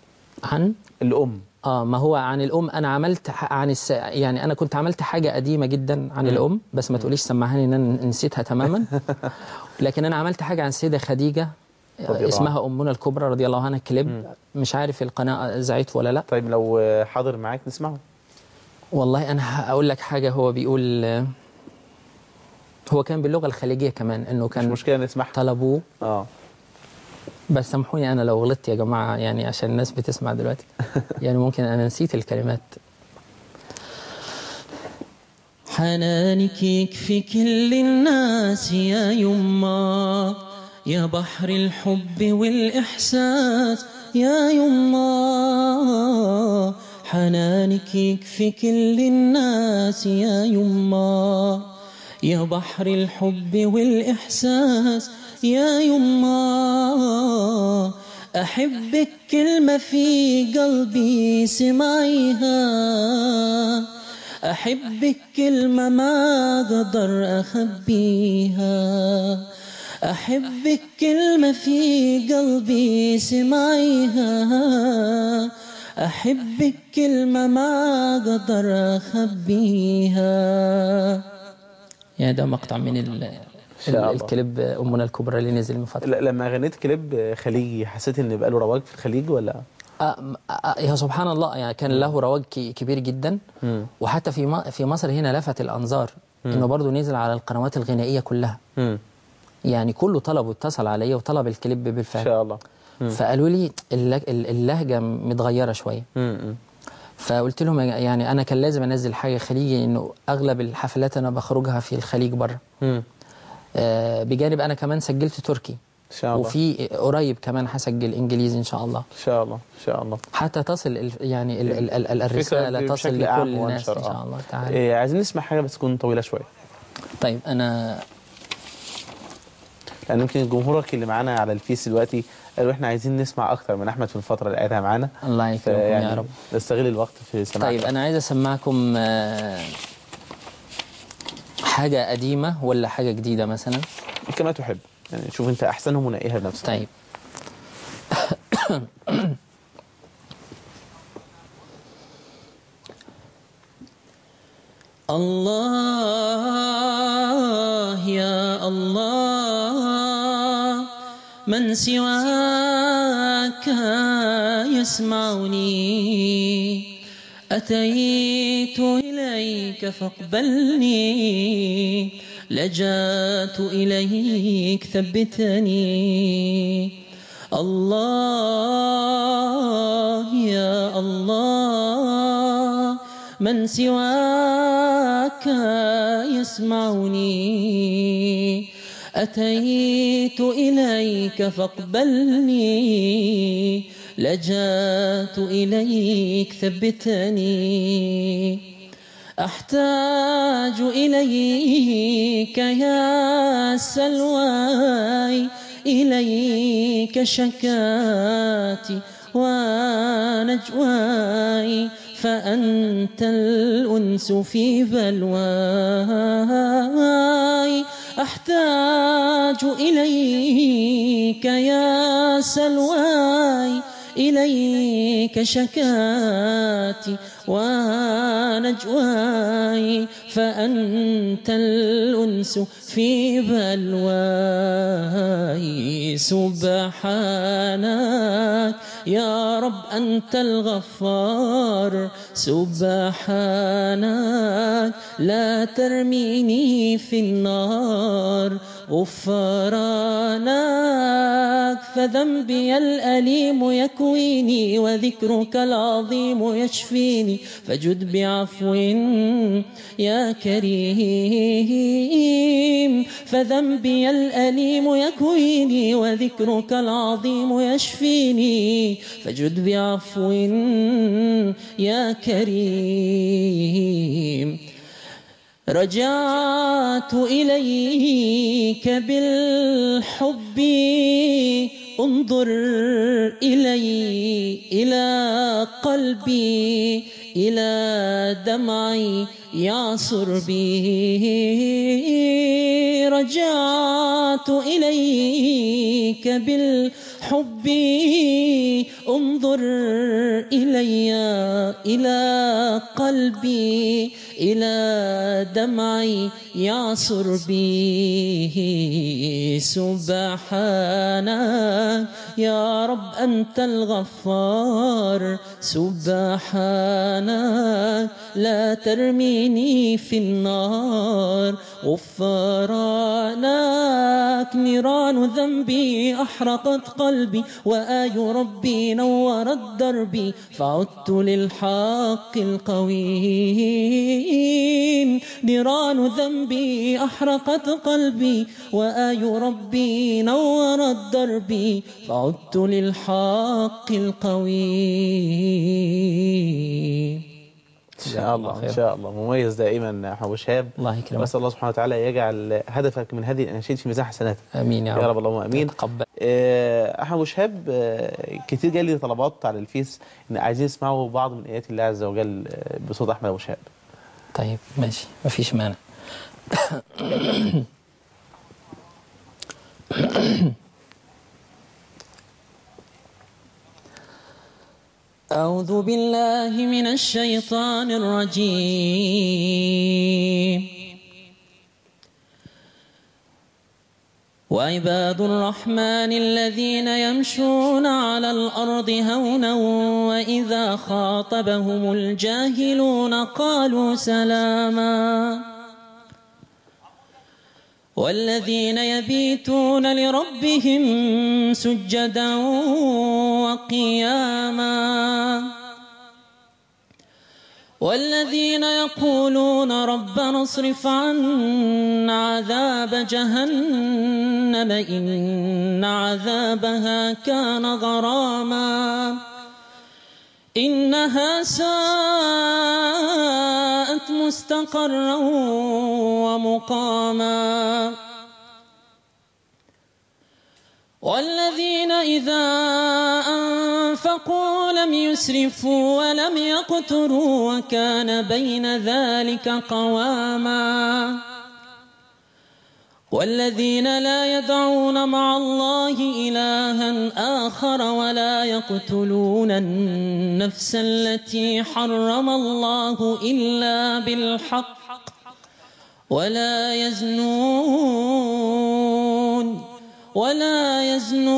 Speaker 4: عن
Speaker 3: الام
Speaker 4: اه ما هو عن الام انا عملت ح- عن الس... يعني انا كنت عملت حاجه قديمه جدا عن الام بس ما تقوليش سمعهاني ان انا نسيتها تماما لكن انا عملت حاجه عن السيده خديجه
Speaker 3: رضي الله
Speaker 4: اسمها امنا الكبرى رضي الله عنها كليب مش عارف القناه زعيت ولا لا
Speaker 3: طيب لو آه، حاضر معاك نسمعه
Speaker 4: والله انا هقول لك حاجه هو بيقول آه، هو كان باللغه الخليجيه كمان انه
Speaker 3: مش
Speaker 4: كان
Speaker 3: مشكله نسمعها
Speaker 4: طلبوه
Speaker 3: اه
Speaker 4: بس سامحوني انا لو غلطت يا جماعه يعني عشان الناس بتسمع دلوقتي يعني ممكن انا نسيت الكلمات حنانك يكفي كل الناس يا يما يا بحر الحب والإحساس يا يما حنانك يكفي كل الناس يا يما يا بحر الحب والإحساس يا يما أحبك كلمة في قلبي سمعيها أحبك كلمة ما أقدر أخبيها أحبك كلمة في قلبي سمعيها أحبك كلمة ما أقدر أخبيها يعني ده مقطع من ال
Speaker 3: شاء الله.
Speaker 4: الكليب أمنا الكبرى اللي نزل من فترة
Speaker 3: ل- لما غنيت كليب آه، خليجي حسيت ان بقى له رواج في الخليج ولا
Speaker 4: آه، آه، يا سبحان الله يعني كان له رواج ك- كبير جدا
Speaker 3: مم.
Speaker 4: وحتى في م- في مصر هنا لفت الانظار انه برضه نزل على القنوات الغنائيه كلها
Speaker 3: مم.
Speaker 4: يعني كله طلب واتصل عليا وطلب الكليب
Speaker 3: ان
Speaker 4: بالفعل
Speaker 3: شاء الله
Speaker 4: فقالوا لي اللج- ال- اللهجه متغيره شويه
Speaker 3: مم. مم.
Speaker 4: فقلت لهم يا- يعني انا كان لازم انزل حاجه خليجي انه اغلب الحفلات انا بخرجها في الخليج بره
Speaker 3: مم.
Speaker 4: آه، بجانب انا كمان سجلت تركي
Speaker 3: ان شاء الله
Speaker 4: وفي قريب كمان هسجل انجليزي ان شاء الله
Speaker 3: ان شاء الله ان شاء الله
Speaker 4: حتى تصل ال- يعني ال ال ال ال
Speaker 3: الفكرة
Speaker 4: الرساله تصل
Speaker 3: بشكل
Speaker 4: لكل
Speaker 3: أعم
Speaker 4: الناس
Speaker 3: وأنشر،
Speaker 4: ان
Speaker 3: آه.
Speaker 4: شاء الله تعالى
Speaker 3: إيه عايزين نسمع حاجه بس تكون طويله شويه
Speaker 4: طيب انا
Speaker 3: لان يمكن جمهورك اللي معانا على الفيس دلوقتي قالوا احنا عايزين نسمع اكتر من احمد في الفتره اللي قاعدها معانا
Speaker 4: الله يكرمكم
Speaker 3: فيعني
Speaker 4: يا رب
Speaker 3: نستغل الوقت في سماع
Speaker 4: طيب انا عايز اسمعكم آه، حاجه قديمه ولا حاجه جديده مثلا
Speaker 3: كما تحب يعني شوف انت احسنهم ونقيها بنفسك
Speaker 4: طيب الله يا الله من سواك يسمعني أتيت إليك فاقبلني لجأت إليك ثبتني الله يا الله من سواك يسمعني أتيت إليك فاقبلني لجأت إليك ثبتني أحتاج إليك يا سلواي إليك شكاتي ونجواي فأنت الأنس في بلواي أحتاج إليك يا سلواي إليك شكاتي ونجواي فأنت الأنس في بلواي سبحانك يا رب أنت الغفار سبحانك لا ترميني في النار غفرانك فذنبي الأليم يكويني وذكرك العظيم يشفيني فجد بعفو يا كريم فذنبي الأليم يكويني وذكرك العظيم يشفيني فجد بعفو يا كريم رجعت إليك بالحب انظر إلي إلى قلبي إلى دمعي يعصر بي رجعت إليك بالحب انظر إلي إلى قلبي إلى دمعي يعصر به سبحانك يا رب أنت الغفار سبحانك لا ترميني في النار غفرانك نيران ذنبي أحرقت قلبي وآي ربي نورت دربي فعدت للحق القويم نيران ذنبي أحرقت قلبي وآي ربي نورت دربي فعدت للحق القويم
Speaker 3: ان شاء الله ان شاء الله مميز دائما يا ابو شهاب
Speaker 4: الله يكرمك.
Speaker 3: نسال الله سبحانه وتعالى يجعل هدفك من هذه الاناشيد في ميزان حسناتك
Speaker 4: امين يا
Speaker 3: يا
Speaker 4: رب
Speaker 3: رب اللهم امين
Speaker 4: تقبل
Speaker 3: آه، احمد ابو شهاب آه، كتير جالي طلبات على الفيس ان عايزين يسمعوا بعض من ايات الله عز وجل آه، بصوت احمد ابو شهاب
Speaker 4: طيب ماشي مفيش مانع أعوذ بالله من الشيطان الرجيم وعباد الرحمن الذين يمشون على الأرض هونا وإذا خاطبهم الجاهلون قالوا سلاما والذين يبيتون لربهم سجدا وقياما والذين يقولون ربنا اصرف عنا عذاب جهنم إن عذابها كان غراما إنها ساءت مستقرا ومقاما والذين إذا أنفقوا لم يسرفوا ولم يقتروا وكان بين ذلك قواما والذين لا يدعون مع الله إلها آخر ولا يقتلون النفس التي حرم الله إلا بالحق ولا يزنون ولا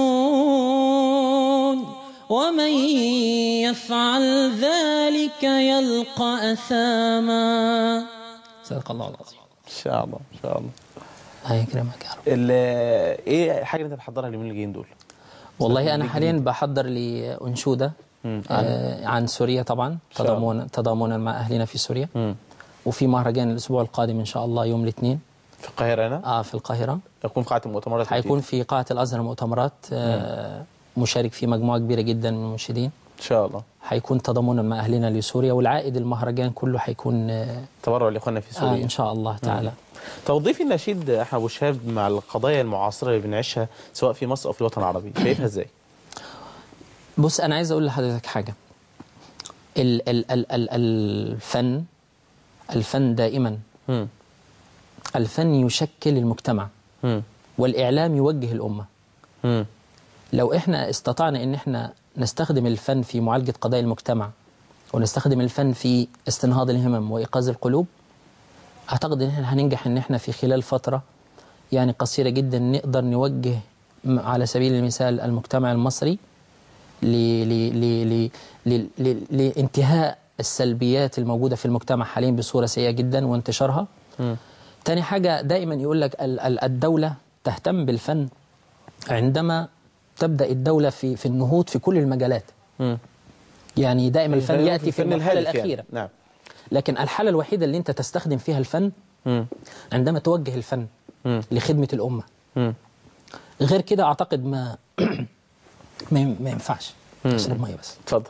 Speaker 4: يزنون ومن يفعل ذلك يلقى أثاما صدق الله العظيم
Speaker 3: ان شاء الله ان شاء الله
Speaker 4: الله يكرمك يا رب
Speaker 3: ال- ايه الحاجه اللي انت بتحضرها اليومين اللي جايين دول
Speaker 4: والله أنا حاليا بحضر لي أنشودة آه عن سوريا طبعا
Speaker 3: شاء الله.
Speaker 4: تضامنا تضامنا مع أهلنا في سوريا
Speaker 3: مم.
Speaker 4: وفي مهرجان الأسبوع القادم إن شاء الله يوم الاثنين
Speaker 3: في القاهره هنا
Speaker 4: آه في القاهرة
Speaker 3: يكون في قاعه المؤتمرات
Speaker 4: حيكون في قاعة الأزهر مؤتمرات آه مشارك فيه مجموعة كبيرة جدا من المنشدين
Speaker 3: ان شاء الله
Speaker 4: حيكون تضامنا مع أهلنا لسوريا والعائد المهرجان كله حيكون آه
Speaker 3: تبرع لاخواننا في
Speaker 4: آه
Speaker 3: سوريا
Speaker 4: إن شاء الله تعالى
Speaker 3: توظيف النشيد احمد ابو شهاب مع القضايا المعاصره اللي بنعيشها سواء في مصر او في الوطن العربي شايفها ازاي؟
Speaker 4: بص أنا عايز أقول لحضرتك حاجة ال ال ال ال الفن الفن دائما
Speaker 3: مم.
Speaker 4: الفن يشكل المجتمع
Speaker 3: مم.
Speaker 4: والإعلام يوجه الأمة
Speaker 3: مم.
Speaker 4: لو إحنا استطعنا إن إحنا نستخدم الفن في معالجة قضايا المجتمع ونستخدم الفن في استنهاض الهمم وإيقاظ القلوب أعتقد إن إحنا هننجح إن إحنا في خلال فترة يعني قصيرة جدا نقدر نوجه م- على سبيل المثال المجتمع المصري ل ل ل ل ل لانتهاء السلبيات الموجودة في المجتمع حاليا بصورة سيئة جدا وانتشارها تاني حاجة دائما يقول لك ال- ال- الدولة تهتم بالفن عندما تبدأ الدولة في في النهوض في كل المجالات
Speaker 3: مم.
Speaker 4: يعني دائما الفن
Speaker 3: خلينا
Speaker 4: يأتي في
Speaker 3: الفن
Speaker 4: المرحلة
Speaker 3: الهادف يعني.
Speaker 4: الأخيرة
Speaker 3: نعم
Speaker 4: لكن الحالة الوحيدة اللي أنت تستخدم فيها الفن
Speaker 3: مم.
Speaker 4: عندما توجه الفن
Speaker 3: مم.
Speaker 4: لخدمة الأمة
Speaker 3: مم.
Speaker 4: غير كده أعتقد ما ما ما ينفعش اشرب مية بس
Speaker 3: اتفضل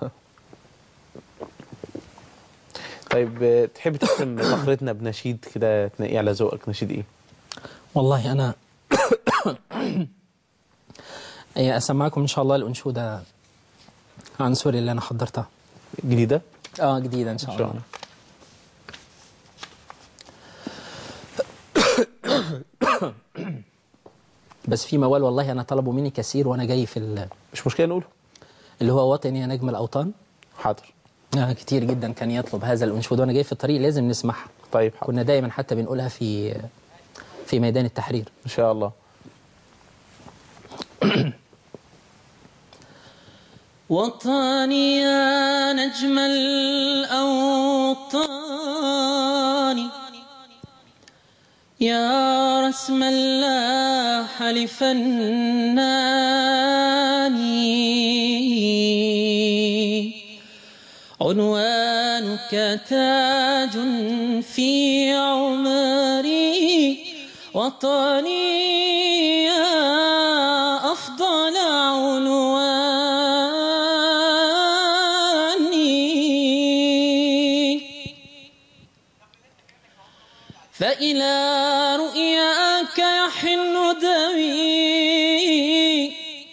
Speaker 3: طيب آه، تحب تختم فقرتنا بنشيد كده تنقيه على ذوقك نشيد ايه؟
Speaker 4: والله أنا أي أسمعكم إن شاء الله الأنشودة عن سوريا اللي أنا حضرتها
Speaker 3: جديده؟
Speaker 4: اه جديدة إن شاء
Speaker 3: ان شاء
Speaker 4: الله
Speaker 3: الله
Speaker 4: بس في موال والله أنا طلبوا مني كثير وأنا جاي في ال-
Speaker 3: مش مشكله نقوله
Speaker 4: اللي هو وطني يا نجم الأوطان
Speaker 3: حاضر
Speaker 4: آه كتير جدا كان يطلب هذا الأنشود وأنا جاي في الطريق لازم نسمعها
Speaker 3: طيب حاضر
Speaker 4: كنا دايما حتى بنقولها في في ميدان التحرير
Speaker 3: ان شاء الله
Speaker 4: وطني يا نجم الأوطان يا رسم اللاح لفناني عنوانك تاج في عمري وطني يا أفضل عنواني فإلى رؤياك يحن دمي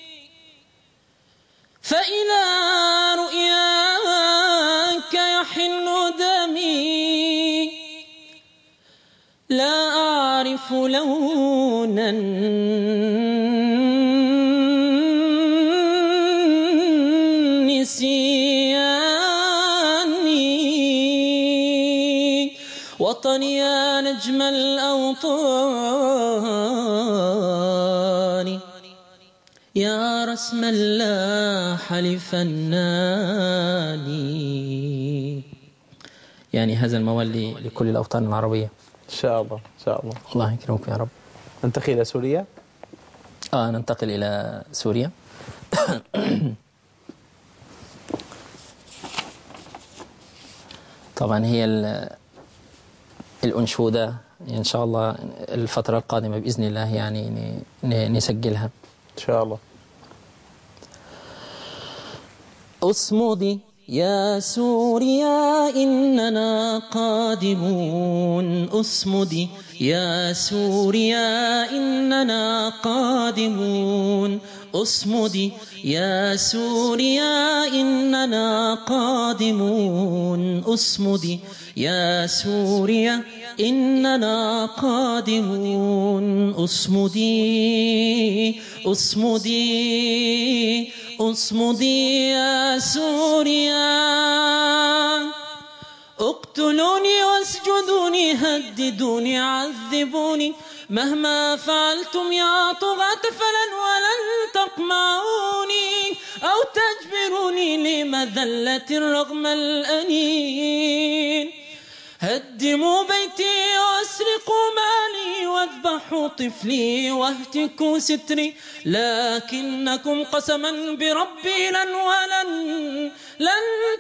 Speaker 4: فإلى رؤياك يحن دمي لا أعرف لونا نسياني وطني يا نجم الأوطان يا رسم اللاح لفناني يعني هذا الموال ل- لكل الأوطان العربية
Speaker 3: ان شاء الله ان شاء الله
Speaker 4: الله يكرمكم يا رب
Speaker 3: ننتقل الى سوريا
Speaker 4: آه ننتقل إلى سوريا طبعا هي ال- الأنشودة إن شاء الله الفترة القادمة بإذن الله يعني ن- ن- نسجلها
Speaker 3: إن شاء الله
Speaker 4: اصمدي يا سوريا إننا قادمون اصمدي يا سوريا إننا قادمون اصمدي يا سوريا إننا قادمون اصمدي يا سوريا إننا قادمون اصمدي اصمدي اصمدي يا سوريا اقتلوني واسجدوني هددوني عذبوني مهما فعلتم يا طغاة فلن ولن تقمعوني أو تجبروني لمذلة رغم الأنين هدموا بيتي واسرقوا مالي واذبحوا طفلي واهتكوا ستري لكنكم قسما بربي لن ولن لن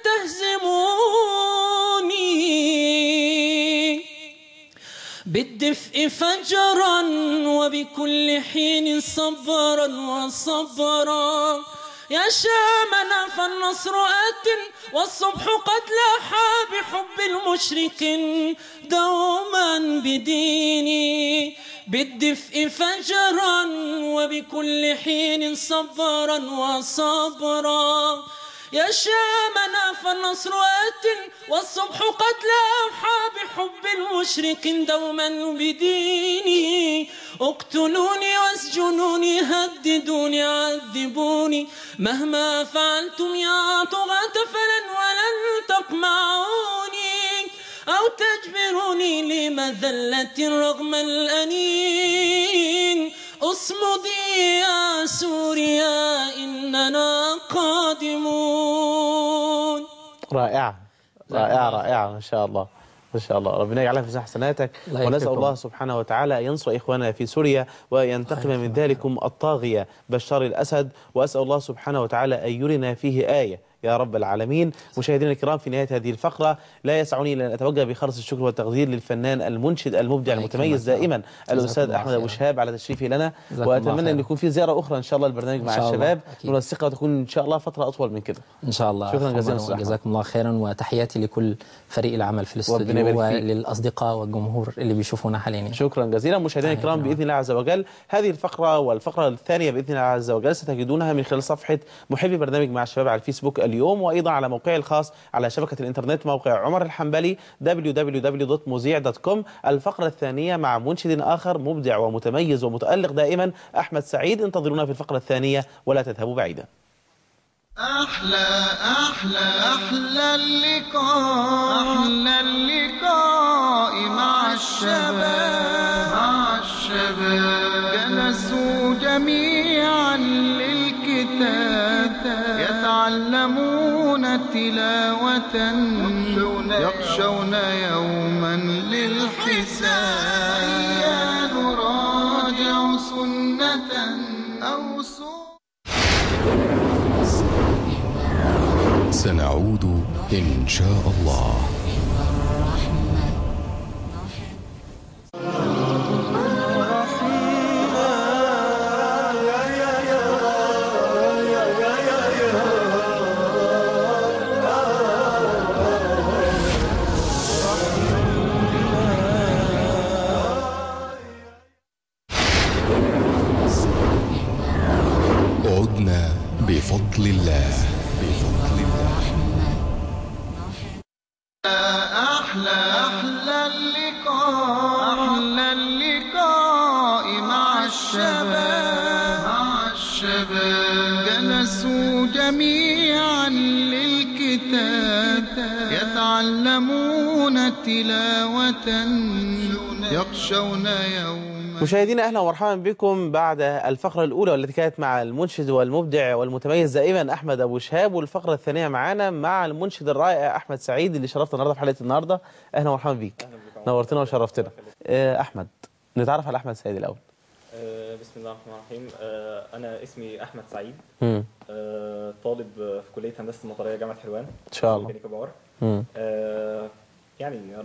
Speaker 4: تهزموني بالدفء فجرا وبكل حين صبرا وصبرا يا شامنا فالنصر آت والصبح قد لاح بحب المشرق دوما بديني بالدفء فجرا وبكل حين صبرا وصبرا يا شامنا فالنصر آت والصبح قد لاح بحب المشرق دوما بديني اقتلوني واسجنوني هددوني عذبوني مهما فعلتم يا طغاة فلن ولن تقمعوني أو تجبروني لمذلة رغم الأنين اصمدي يا سوريا إننا قادمون
Speaker 3: رائعة رائعة رائعة ما شاء الله ما شاء الله ربنا يجعلها في حسناتك
Speaker 4: الله
Speaker 3: ونسأل
Speaker 4: يكرمكم.
Speaker 3: الله سبحانه وتعالى أن ينصر إخواننا في سوريا وينتقم من ذلكم الطاغية بشار الأسد وأسأل الله سبحانه وتعالى أن يرنا فيه آية يا رب العالمين مشاهدينا الكرام في نهاية هذه الفقرة لا يسعني إلا أن أتوجه بخالص الشكر والتقدير للفنان المنشد المبدع
Speaker 4: الله
Speaker 3: المتميز
Speaker 4: يكرمك.
Speaker 3: دائما
Speaker 4: جزاكم
Speaker 3: الأستاذ
Speaker 4: الله
Speaker 3: أحمد أبو
Speaker 4: خيرا.
Speaker 3: شهاب على تشريفه لنا
Speaker 4: جزاكم الله
Speaker 3: وأتمنى أن
Speaker 4: خيرا.
Speaker 3: يكون في زيارة أخرى إن شاء الله البرنامج
Speaker 4: إن
Speaker 3: مع
Speaker 4: شاء الله.
Speaker 3: الشباب
Speaker 4: أكيد.
Speaker 3: ننسقها وتكون إن شاء الله فترة أطول من كده
Speaker 4: إن شاء الله
Speaker 3: شكراً جزيلاً
Speaker 4: عفواً
Speaker 3: أستاذ أحمد.
Speaker 4: وجزاكم الله خيرا وتحياتي لكل فريق العمل في
Speaker 3: ربنا
Speaker 4: الاستوديو
Speaker 3: يبارك فيك.
Speaker 4: وللأصدقاء والجمهور اللي بيشوفونا حاليا
Speaker 3: شكرا جزيلا مشاهدينا
Speaker 4: أهلاً
Speaker 3: الكرام
Speaker 4: وسهلاً.
Speaker 3: باذن الله عز وجل هذه الفقره والفقره الثانيه باذن الله عز وجل ستجدونها من خلال صفحه محبي برنامج مع الشباب على الفيسبوك اليوم وايضا على موقعي الخاص على شبكه الانترنت موقع عمر الحنبلي www.muzيع.com الفقره الثانيه مع منشد اخر مبدع ومتميز ومتالق دائما احمد سعيد انتظرونا في الفقره الثانيه ولا تذهبوا بعيدا
Speaker 2: أحلى أحلى أحلى اللقاء أحلى اللقاء مع الشباب مع الشباب جلسوا جميعا للكتاب يتعلمون تلاوة يخشون يوما للحساب هيا نراجع سنة أو سنة
Speaker 1: سنعود إن شاء الله عدنا بفضل الله بفضل الله
Speaker 2: أحلى أحلى اللقاء أحلى اللقاء مع الشباب مع الشباب جلسوا جميعا للكتاب يتعلمون تلاوة يخشون يوما
Speaker 3: مشاهدينا اهلا ومرحبا بكم بعد الفقره الاولى والتي كانت مع المنشد والمبدع والمتميز دائما احمد ابو شهاب والفقره الثانيه معانا مع المنشد الرائع احمد سعيد اللي شرفنا النهارده في حلقه النهارده اهلا ومرحبا بيك نورتنا وشرفتنا آه، احمد نتعرف على احمد سعيد الاول
Speaker 5: آه، بسم الله الرحمن الرحيم آه، أنا اسمي أحمد سعيد
Speaker 3: مم.
Speaker 5: آه، طالب في كلية هندسة المطرية جامعة حلوان
Speaker 3: ان شاء الله
Speaker 5: ميكانيكا باور
Speaker 3: مم.
Speaker 5: آه،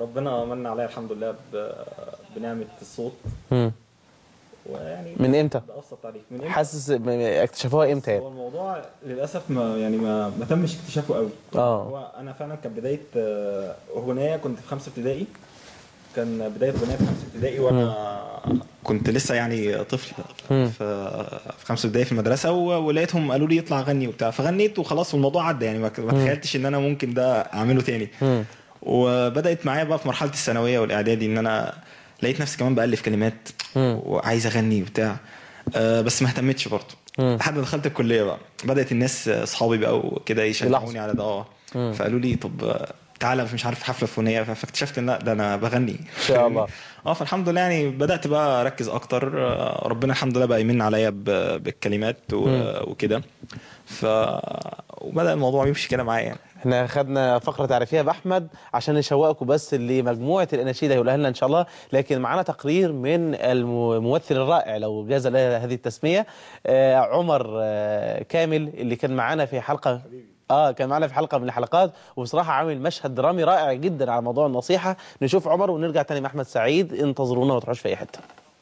Speaker 5: ربنا من عليا الحمد لله ب- بنعمة الصوت
Speaker 3: مم.
Speaker 5: ويعني
Speaker 3: من امتى
Speaker 5: ده ابسط تعريف من امتى
Speaker 3: حاسس ب- اكتشفوها امتى
Speaker 5: هو
Speaker 3: يعني
Speaker 5: الموضوع للاسف ما يعني ما ما تمش اكتشافه قوي
Speaker 3: اه
Speaker 5: هو انا فعلا كان بدايه آه، اغنيه كنت في خمسه ابتدائي كان بدايه اغنيه في خمسه ابتدائي وانا كنت لسه يعني طفل
Speaker 3: مم.
Speaker 5: في في خمسه ابتدائي في المدرسه و- ولقيتهم قالوا لي اطلع غني وبتاع فغنيت وخلاص والموضوع عدى يعني ما ما تخيلتش ان انا ممكن ده اعمله تاني
Speaker 3: مم.
Speaker 5: وبدات معايا بقى في مرحله الثانويه والاعدادي ان انا لقيت نفسي كمان بالف كلمات
Speaker 3: مم.
Speaker 5: وعايز اغني وبتاع أه بس ما اهتمتش برضه
Speaker 3: مم.
Speaker 5: لحد ما دخلت الكليه بقى بدات الناس اصحابي بقى وكده يشجعوني
Speaker 3: يلاحظوا.
Speaker 5: على ده اه
Speaker 3: مم.
Speaker 5: فقالوا لي طب آه، تعالى مش عارف حفله فلانيه فاكتشفت ان لا ده انا بغني
Speaker 3: ان شاء الله
Speaker 5: اه فالحمد لله يعني بدات بقى اركز اكتر آه، ربنا الحمد لله بقى يمن عليا ب- بالكلمات و-
Speaker 3: مم.
Speaker 5: وكده ف وبدا الموضوع يمشي كده معايا يعني
Speaker 3: احنا خدنا فقره تعريفيه باحمد عشان نشوقكم بس لمجموعه الاناشيد هيقولها لنا ان شاء الله لكن معانا تقرير من الممثل الرائع لو جاز له هذه التسميه آه عمر آه كامل اللي كان معانا في حلقه اه كان معانا في حلقه من الحلقات وبصراحه عامل مشهد درامي رائع جدا على موضوع النصيحه نشوف عمر ونرجع تاني مع احمد سعيد انتظرونا ما تروحوش في اي حته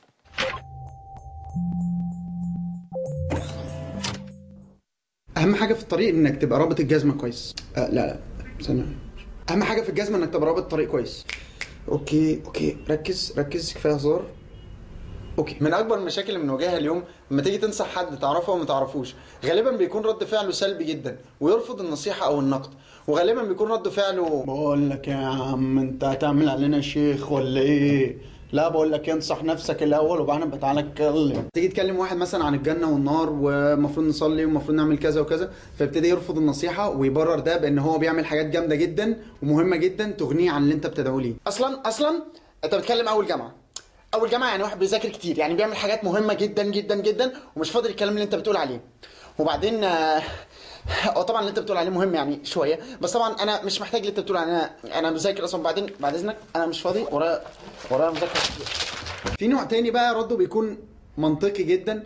Speaker 6: اهم حاجه في الطريق انك تبقى رابط الجزمه كويس آه لا لا ثانيه اهم حاجه في الجزمه انك تبقى رابط الطريق كويس اوكي اوكي ركز ركز كفايه هزار اوكي من اكبر المشاكل اللي بنواجهها اليوم لما تيجي تنصح حد تعرفه وما تعرفوش غالبا بيكون رد فعله سلبي جدا ويرفض النصيحه او النقد وغالبا بيكون رد فعله بقول لك يا عم انت هتعمل علينا شيخ ولا ايه لا بقول لك انصح نفسك الاول وبعدين بقى تعالى اتكلم تيجي تكلم واحد مثلا عن الجنه والنار والمفروض نصلي والمفروض نعمل كذا وكذا فيبتدي يرفض النصيحه ويبرر ده بان هو بيعمل حاجات جامده جدا ومهمه جدا تغنيه عن اللي انت بتدعو ليه اصلا اصلا انت بتكلم اول جامعه اول جامعه يعني واحد بيذاكر كتير يعني بيعمل حاجات مهمه جدا جدا جدا ومش فاضل الكلام اللي انت بتقول عليه وبعدين آه، اه طبعا اللي انت بتقول عليه مهم يعني شويه بس طبعا انا مش محتاج اللي انت بتقول عليه انا انا مذاكر اصلا بعدين بعد اذنك انا مش فاضي ورايا ورايا مذاكره كتير. في نوع تاني بقى رده بيكون منطقي جدا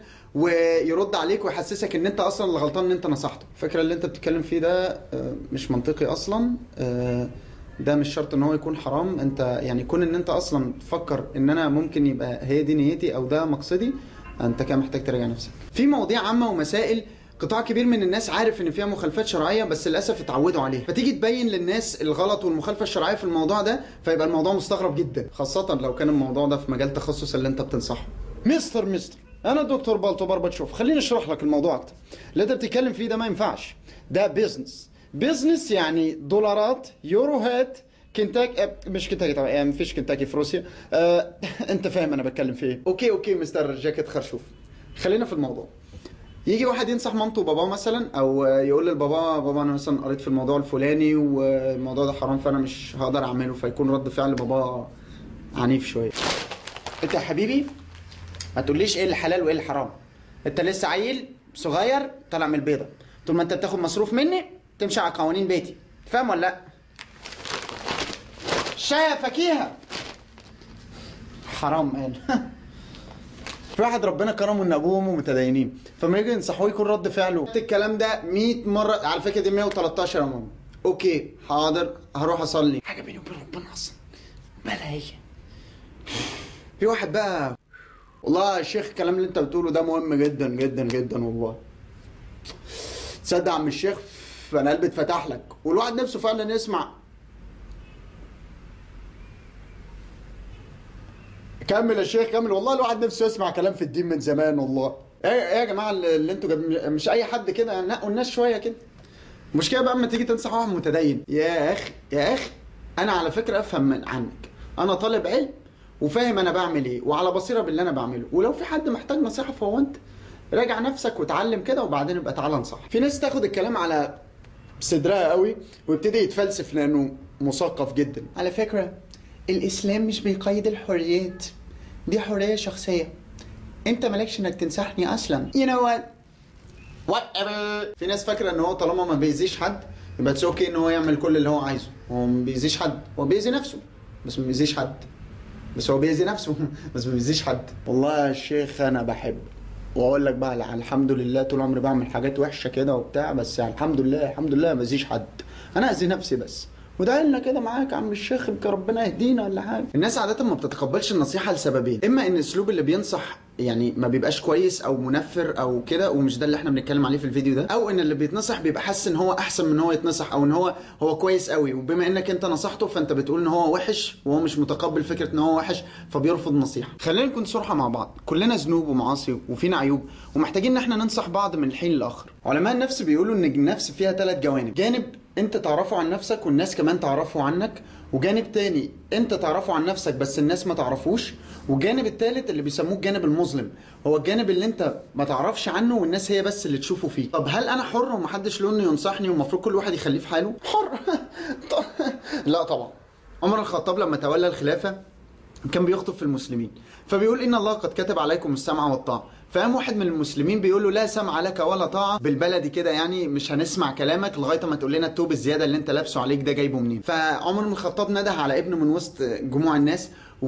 Speaker 6: ويرد عليك ويحسسك ان انت اصلا اللي غلطان ان انت نصحته الفكره اللي انت بتتكلم فيه ده آه، مش منطقي اصلا آه، ده مش شرط ان هو يكون حرام انت يعني كون ان انت اصلا تفكر ان انا ممكن يبقى هي دي نيتي او ده مقصدي انت كده محتاج تراجع نفسك في مواضيع عامه ومسائل قطاع كبير من الناس عارف ان فيها مخالفات شرعيه بس للاسف اتعودوا عليها فتيجي تبين للناس الغلط والمخالفه الشرعيه في الموضوع ده فيبقى الموضوع مستغرب جدا خاصه لو كان الموضوع ده في مجال تخصص اللي انت بتنصحه مستر مستر انا دكتور بالتو بربتشوف خليني اشرح لك الموضوع اكتر اللي انت بتتكلم فيه ده ما ينفعش ده بيزنس بيزنس يعني دولارات يوروهات كنتاك آه، مش كنتاكي طبعا يعني مفيش كنتاكي في روسيا آه، انت فاهم انا بتكلم في ايه اوكي اوكي مستر جاكيت خرشوف خلينا في الموضوع يجي واحد ينصح مامته وباباه مثلا او يقول للبابا بابا انا مثلا قريت في الموضوع الفلاني والموضوع ده حرام فانا مش هقدر اعمله فيكون رد فعل بابا عنيف شويه انت يا حبيبي ما تقوليش ايه الحلال وايه الحرام انت لسه عيل صغير طالع من البيضه طول ما انت بتاخد مصروف مني تمشي على قوانين بيتي فاهم ولا لا شاي يا فكيهه حرام قال في واحد ربنا كرمه ان ابوه وامه متدينين فما يجي ينصحوه يكون رد فعله الكلام ده 100 مره على فكره دي 113 يا ماما اوكي حاضر هروح اصلي حاجه بيني وبين ربنا اصلا مالها هي في واحد بقى والله يا شيخ الكلام اللي انت بتقوله ده مهم جدا جدا جدا والله تصدق يا عم الشيخ انا قلبي اتفتح لك والواحد نفسه فعلا يسمع كمل يا شيخ كمل والله الواحد نفسه يسمع كلام في الدين من زمان والله ايه ايه يا جماعه اللي اللي انتوا جاب... مش اي حد كده يعني نقوا الناس شويه كده المشكله بقى اما تيجي تنصح واحد متدين يا اخي يا اخي انا على فكره افهم من عنك انا طالب علم وفاهم انا بعمل ايه وعلى بصيره باللي انا بعمله ولو في حد محتاج نصيحه فهو انت راجع نفسك وتعلم كده وبعدين ابقى تعالى انصح في ناس تاخد الكلام على صدرها قوي ويبتدي يتفلسف لانه مثقف جدا على فكره الاسلام مش بيقيد الحريات دي حريه شخصيه انت مالكش انك تنصحني اصلا you know what whatever في ناس فاكره ان هو طالما ما بيأذيش حد يبقى اتس اوكي ان هو يعمل كل اللي هو عايزه هو ما بيأذيش حد هو بيأذي نفسه بس ما بيأذيش حد بس هو بيأذي نفسه بس ما بيأذيش حد والله يا شيخ انا بحب واقول لك بقى الحمد لله طول عمري بعمل حاجات وحشه كده وبتاع بس الحمد لله الحمد لله ما بأذيش حد انا اذي نفسي بس ودعي لنا كده معاك يا عم الشيخ يمكن ربنا يهدينا ولا حاجه الناس عاده ما بتتقبلش النصيحه لسببين اما ان الاسلوب اللي بينصح يعني ما بيبقاش كويس او منفر او كده ومش ده اللي احنا بنتكلم عليه في الفيديو ده او ان اللي بيتنصح بيبقى حاسس ان هو احسن من ان هو يتنصح او ان هو هو كويس قوي وبما انك انت نصحته فانت بتقول ان هو وحش وهو مش متقبل فكره ان هو وحش فبيرفض النصيحه خلينا نكون صراحه مع بعض كلنا ذنوب ومعاصي وفينا عيوب ومحتاجين ان احنا ننصح بعض من الحين للاخر علماء النفس بيقولوا ان النفس فيها ثلاث جوانب جانب انت تعرفه عن نفسك والناس كمان تعرفه عنك وجانب تاني انت تعرفه عن نفسك بس الناس ما تعرفوش والجانب التالت اللي بيسموه الجانب المظلم هو الجانب اللي انت ما تعرفش عنه والناس هي بس اللي تشوفه فيه طب هل انا حر ومحدش له انه ينصحني والمفروض كل واحد يخليه في حاله حر طب- لا طبعا عمر الخطاب لما تولى الخلافه كان بيخطب في المسلمين فبيقول ان الله قد كتب عليكم السمع والطاعه فقام واحد من المسلمين بيقول له لا سمع لك ولا طاعه بالبلدي كده يعني مش هنسمع كلامك لغايه ما تقول لنا التوب الزياده اللي انت لابسه عليك ده جايبه منين فعمر بن الخطاب نده على ابنه من وسط جموع الناس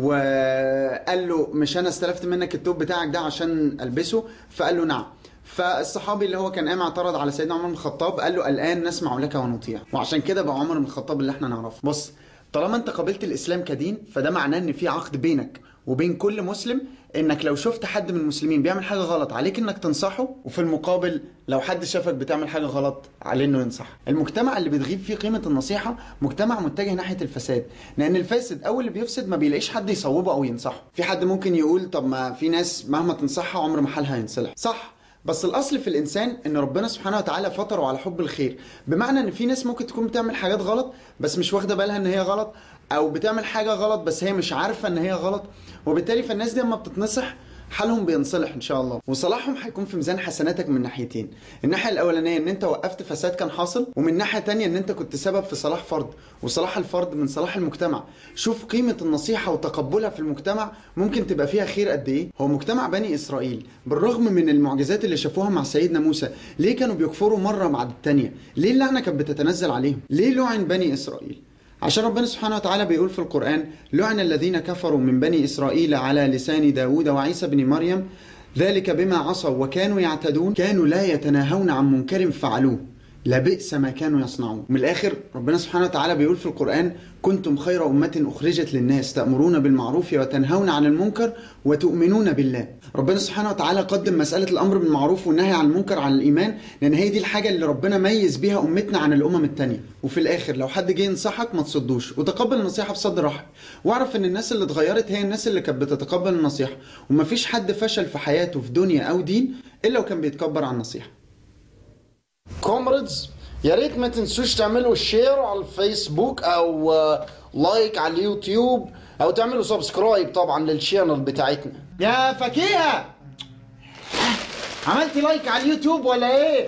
Speaker 6: وقال له مش انا استلفت منك التوب بتاعك ده عشان البسه فقال له نعم فالصحابي اللي هو كان قام اعترض على سيدنا عمر بن الخطاب قال له الان نسمع لك ونطيع وعشان كده بقى عمر بن الخطاب اللي احنا نعرفه بص طالما انت قبلت الاسلام كدين فده معناه ان في عقد بينك وبين كل مسلم انك لو شفت حد من المسلمين بيعمل حاجه غلط عليك انك تنصحه وفي المقابل لو حد شافك بتعمل حاجه غلط عليه انه ينصح المجتمع اللي بتغيب فيه قيمه النصيحه مجتمع متجه ناحيه الفساد لان الفاسد او اللي بيفسد ما بيلاقيش حد يصوبه او ينصحه في حد ممكن يقول طب ما في ناس مهما تنصحها عمر ما حالها ينصلح صح بس الاصل في الانسان ان ربنا سبحانه وتعالى فطره على حب الخير بمعنى ان في ناس ممكن تكون بتعمل حاجات غلط بس مش واخده بالها ان هي غلط او بتعمل حاجه غلط بس هي مش عارفه ان هي غلط وبالتالي فالناس دي لما بتتنصح حالهم بينصلح ان شاء الله وصلاحهم هيكون في ميزان حسناتك من ناحيتين الناحيه الاولانيه ان انت وقفت فساد كان حاصل ومن ناحيه تانية ان انت كنت سبب في صلاح فرد وصلاح الفرد من صلاح المجتمع شوف قيمه النصيحه وتقبلها في المجتمع ممكن تبقى فيها خير قد ايه هو مجتمع بني اسرائيل بالرغم من المعجزات اللي شافوها مع سيدنا موسى ليه كانوا بيكفروا مره بعد التانية ليه اللعنه كانت بتتنزل عليهم ليه لعن بني اسرائيل عشان ربنا سبحانه وتعالى بيقول في القرآن لعن الذين كفروا من بني إسرائيل على لسان داود وعيسى بن مريم ذلك بما عصوا وكانوا يعتدون كانوا لا يتناهون عن منكر فعلوه لبئس ما كانوا يصنعون من الآخر ربنا سبحانه وتعالى بيقول في القرآن كنتم خير أمة أخرجت للناس تأمرون بالمعروف وتنهون عن المنكر وتؤمنون بالله ربنا سبحانه وتعالى قدم مسألة الأمر بالمعروف والنهي عن المنكر عن الإيمان لأن هي دي الحاجة اللي ربنا ميز بيها أمتنا عن الأمم التانية وفي الآخر لو حد جه ينصحك ما تصدوش وتقبل النصيحة بصدر رحب واعرف إن الناس اللي اتغيرت هي الناس اللي كانت بتتقبل النصيحة ومفيش حد فشل في حياته في دنيا أو دين إلا وكان بيتكبر عن النصيحة كومرادز يا ريت ما تنسوش تعملوا شير على الفيسبوك او آه، لايك على اليوتيوب او تعملوا سبسكرايب طبعا للشانل بتاعتنا يا فكيهة عملتي لايك على اليوتيوب ولا ايه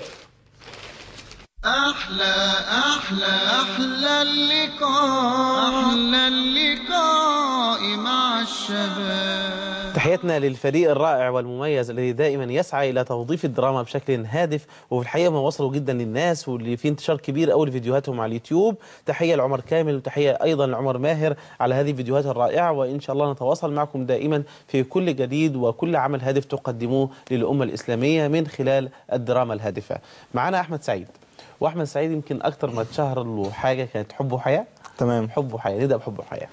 Speaker 2: أحلى أحلى أحلى اللقاء أحلى اللقاء مع الشباب
Speaker 3: تحياتنا للفريق الرائع والمميز الذي دائما يسعى الى توظيف الدراما بشكل هادف وفي الحقيقه ما وصلوا جدا للناس واللي في انتشار كبير قوي لفيديوهاتهم على اليوتيوب تحيه لعمر كامل وتحيه ايضا لعمر ماهر على هذه الفيديوهات الرائعه وان شاء الله نتواصل معكم دائما في كل جديد وكل عمل هادف تقدموه للامه الاسلاميه من خلال الدراما الهادفه. معنا احمد سعيد واحمد سعيد يمكن اكثر ما اتشهر له حاجه كانت حب وحياه
Speaker 5: تمام
Speaker 3: حب وحياه نبدا بحب وحياه.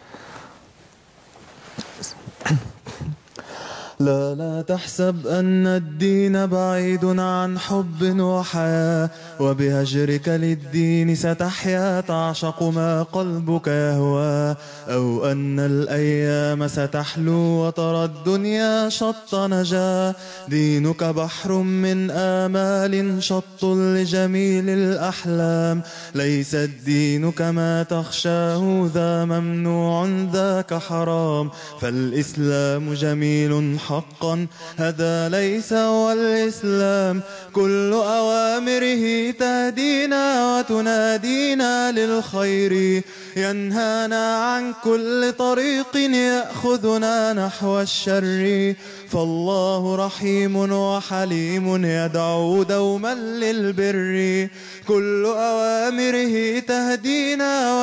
Speaker 7: لا لا تحسب أن الدين بعيد عن حب وحياة وبهجرك للدين ستحيا تعشق ما قلبك يهوى أو أن الأيام ستحلو وترى الدنيا شط نجا دينك بحر من آمال شط لجميل الأحلام ليس الدين كما تخشاه ذا ممنوع ذاك حرام فالإسلام جميل حقا هذا ليس هو الإسلام كل أوامره تهدينا وتنادينا للخير ينهانا عن كل طريق يأخذنا نحو الشر فالله رحيم وحليم يدعو دوما للبر كل أوامره تهدينا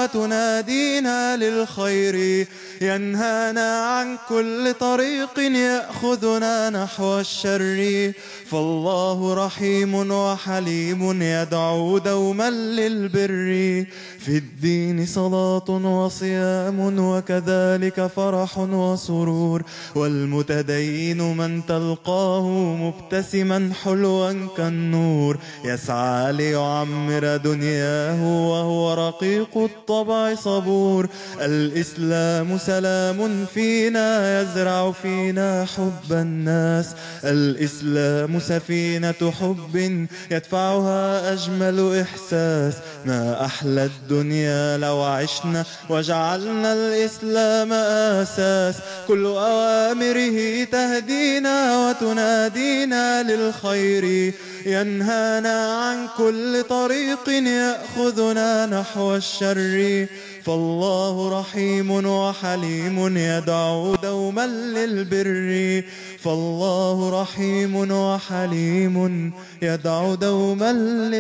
Speaker 7: وتنادينا للخير ينهانا عن كل طريق يأخذنا نحو الشر فالله رحيم وحليم يدعو دوما للبر في الدين صلاة وصيام وكذلك فرح وسرور والمتدين من تلقاه مبتسما حلوا كالنور يسعى ليعمر دنياه وهو رقيق الطبع صبور الإسلام سلام فينا يزرع فينا حب الناس الإسلام سفينة حب يدفعها أجمل إحساس ما أحلى الدنيا لو عشنا وجعلنا الإسلام آساس كل أوامره تهدينا وتنادينا للخير ينهانا عن كل طريق يأخذنا نحو الشر فالله رحيم وحليم يدعو دوما للبر فالله رحيم وحليم يدعو دوما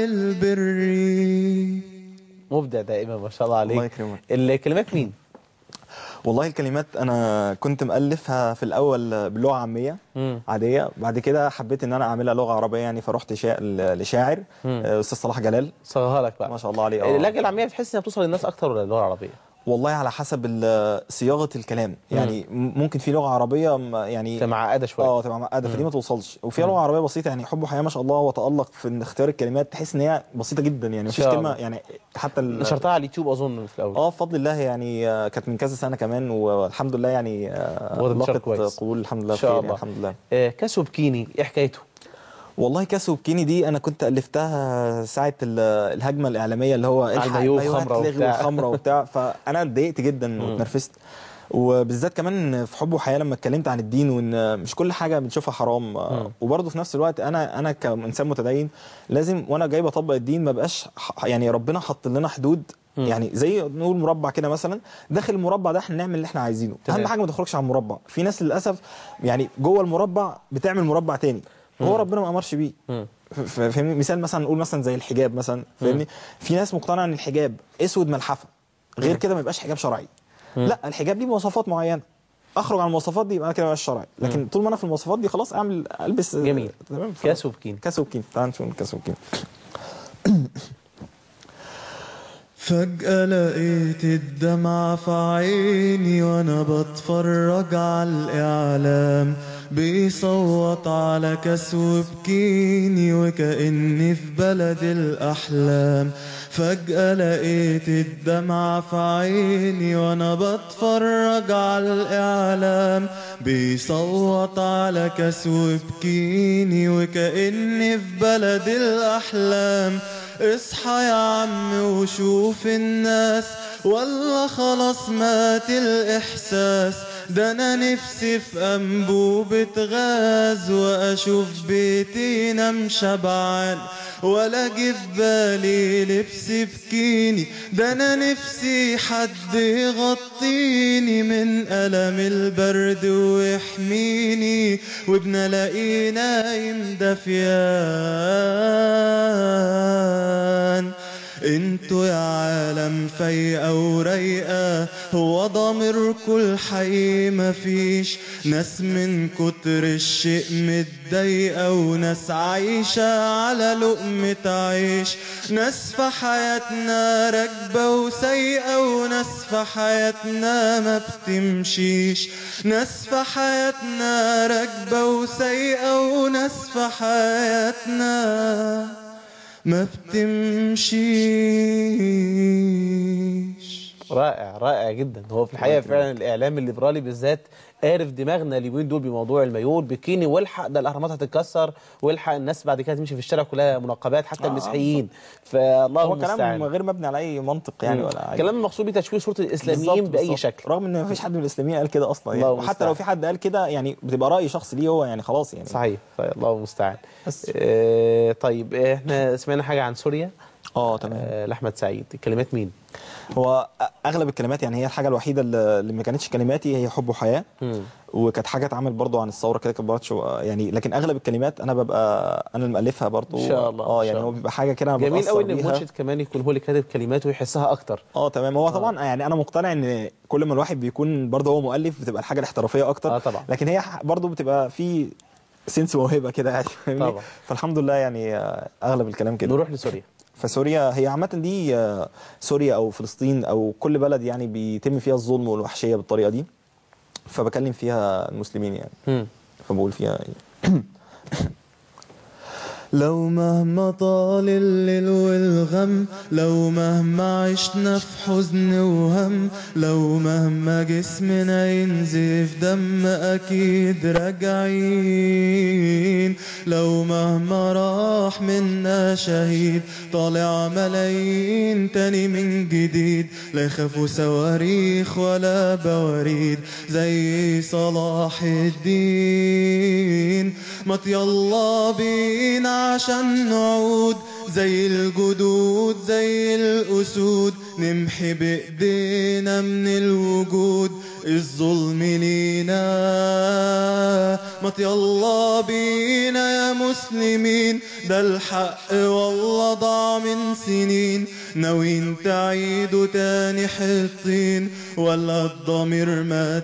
Speaker 7: للبر
Speaker 3: مبدع دائما ما شاء الله عليك
Speaker 5: الله يكرمك.
Speaker 3: الكلمات مين؟
Speaker 5: والله الكلمات انا كنت مؤلفها في الاول بلغه عاميه
Speaker 3: مم.
Speaker 5: عاديه بعد كده حبيت ان انا اعملها لغه عربيه يعني فرحت شا... لشاعر آه، استاذ صلاح جلال
Speaker 3: صغرها لك بقى
Speaker 5: ما شاء الله عليه اه
Speaker 3: اللهجه العاميه بتحس انها بتوصل للناس اكتر ولا اللغه العربيه؟
Speaker 5: والله على حسب ال- صياغه الكلام يعني م- ممكن في لغه عربيه م- يعني
Speaker 3: تبقى معقده شويه
Speaker 5: اه تبقى معقده فدي ما توصلش وفي لغه عربيه بسيطه يعني حب وحياه ما شاء الله وتالق في إن اختيار الكلمات تحس ان هي بسيطه جدا يعني مفيش
Speaker 3: شاء
Speaker 5: كلمه
Speaker 3: الله.
Speaker 5: يعني حتى ال-
Speaker 3: نشرتها على اليوتيوب اظن في الاول
Speaker 5: اه بفضل الله يعني آه، كانت من كذا سنه كمان والحمد لله يعني آه،
Speaker 3: واخد انتشار
Speaker 5: لقت
Speaker 3: كويس.
Speaker 5: قبول الحمد لله
Speaker 3: إن شاء
Speaker 5: بخير
Speaker 3: الله.
Speaker 5: يعني الحمد لله
Speaker 3: آه كاسو بكيني ايه حكايته؟
Speaker 5: والله كاسو بكيني دي انا كنت الفتها ساعه ال- الهجمه الاعلاميه اللي هو الحق
Speaker 3: المايوه
Speaker 5: المايوهات
Speaker 3: خمرة
Speaker 5: تلغي
Speaker 3: وبتاع.
Speaker 5: والخمره وبتاع فانا اتضايقت جدا واتنرفزت وبالذات كمان في حب وحياه لما اتكلمت عن الدين وان مش كل حاجه بنشوفها حرام وبرضه في نفس الوقت انا انا كانسان متدين لازم وانا جاي بطبق الدين ما بقاش ح- يعني ربنا حط لنا حدود يعني زي نقول مربع كده مثلا داخل المربع ده احنا نعمل اللي احنا عايزينه
Speaker 3: تمام.
Speaker 5: اهم حاجه ما تخرجش عن المربع في ناس للاسف يعني جوه المربع بتعمل مربع تاني هو ربنا ما امرش بيه ف- ف- فاهمني مثال مثلا نقول مثلا زي الحجاب مثلا فاهمني في ناس مقتنعه ان الحجاب اسود ملحفه غير كده ما يبقاش حجاب شرعي لا الحجاب ليه مواصفات معينه اخرج عن المواصفات دي يبقى انا كده مبقاش شرعي لكن طول ما انا في المواصفات دي خلاص اعمل البس
Speaker 3: جميل.
Speaker 5: تمام ف-
Speaker 3: كاسو بكيني
Speaker 5: كاسو بكين تعال نشوف كاسو بكين
Speaker 7: فجأة لقيت الدمع في عيني وانا بتفرج على الاعلام بيصوت على كسو بكيني وكأني في بلد الاحلام فجأة لقيت الدمع في عيني وانا بتفرج على الاعلام بيصوت على كسو بكيني وكأني في بلد الاحلام اصحى يا عم وشوف الناس ولا خلاص مات الإحساس ده أنا نفسي في أنبوبة غاز وأشوف بيتي ينام شبعان ولا جه في بالي لبس بكيني ده أنا نفسي حد يغطيني من ألم البرد ويحميني وابن الاقيه نايم دفيان انتوا يا عالم فايقة ورايقة هو ضميركوا الحي مفيش ناس من كتر الشيء متضايقة وناس عايشة على لقمة عيش ناس في حياتنا راكبة وسايقة وناس في حياتنا ما بتمشيش ناس في حياتنا راكبة وسايقة وناس في حياتنا ما بتمشيش
Speaker 3: رائع رائع جدا هو في الحقيقه فعلا الاعلام الليبرالي بالذات قارف دماغنا اليومين دول بموضوع المايوه البكيني والحق ده الاهرامات هتتكسر والحق الناس بعد كده تمشي في الشارع كلها منقبات حتى المسيحيين فالله
Speaker 5: هو
Speaker 3: المستعان
Speaker 5: كلام غير مبني على اي منطق يعني ولا أي
Speaker 3: كلام المقصود بيه تشويه صوره الاسلاميين
Speaker 5: بالظبط،
Speaker 3: باي
Speaker 5: بالظبط.
Speaker 3: شكل
Speaker 5: رغم ان مفيش حد من الاسلاميين قال كده اصلا يعني
Speaker 3: الله
Speaker 5: وحتى
Speaker 3: المستعان.
Speaker 5: لو في حد قال كده يعني بتبقى راي شخص ليه هو يعني خلاص يعني
Speaker 3: صحيح صحيح الله المستعان
Speaker 5: بس.
Speaker 3: آه طيب احنا سمعنا حاجه عن سوريا
Speaker 5: اه تمام
Speaker 3: آه، لاحمد سعيد كلمات مين
Speaker 5: هو اغلب الكلمات يعني هي الحاجه الوحيده اللي اللي ما كانتش كلماتي هي حب وحياه
Speaker 3: مم.
Speaker 5: وكانت حاجه اتعمل برضو عن الثوره كده كانت برضو شو- يعني لكن اغلب الكلمات انا ببقى انا اللي مالفها برضو
Speaker 3: إن شاء الله،
Speaker 5: اه
Speaker 3: إن
Speaker 5: يعني
Speaker 3: شاء
Speaker 5: هو
Speaker 3: الله.
Speaker 5: بيبقى حاجه كده انا
Speaker 3: جميل
Speaker 5: بتأثر
Speaker 3: قوي ان
Speaker 5: بيها.
Speaker 3: المنشد كمان يكون هو اللي كاتب كلماته ويحسها اكتر
Speaker 5: اه تمام هو طبعا يعني انا مقتنع ان كل ما الواحد بيكون برضه هو مؤلف بتبقى الحاجه الاحترافيه اكتر
Speaker 3: اه طبعا
Speaker 5: لكن هي ح- برضه بتبقى في سنس موهبه كده يعني فاهمني
Speaker 3: طبعا.
Speaker 5: فالحمد لله يعني آه، اغلب الكلام كده
Speaker 3: نروح لسوريا
Speaker 5: فسوريا هي عامه دي آه، سوريا او فلسطين او كل بلد يعني بيتم فيها الظلم والوحشيه بالطريقه دي فبكلم فيها المسلمين يعني
Speaker 3: مم.
Speaker 5: فبقول فيها
Speaker 7: لو مهما طال الليل والغم لو مهما عشنا في حزن وهم لو مهما جسمنا ينزف دم أكيد راجعين لو مهما راح منا شهيد طالع ملايين تاني من جديد لا يخافوا صواريخ ولا بواريد زي صلاح الدين ما يلا بينا عشان نعود زي الجدود زي الأسود نمحي بإيدينا من الوجود الظلم لينا ما يلا بينا يا مسلمين ده الحق والله ضاع من سنين ناويين تعيدوا تاني حطين ولا الضمير مات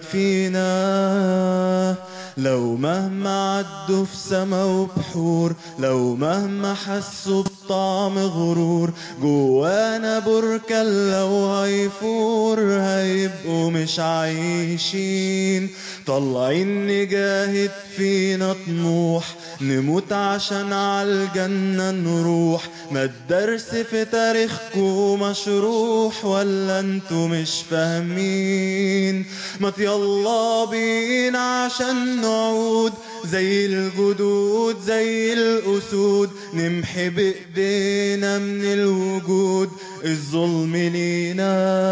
Speaker 7: فينا لو مهما عدوا في سما وبحور لو مهما حسوا بطعم غرور جوانا بركة لو هيفور هيبقوا مش عايشين طالعين نجاهد فينا طموح نموت عشان عالجنة نروح ما الدرس في تاريخكو مشروح ولا انتوا مش فاهمين ما يلا بينا عشان نعود زي الجدود زي الأسود نمحي بإيدينا من الوجود الظلم لينا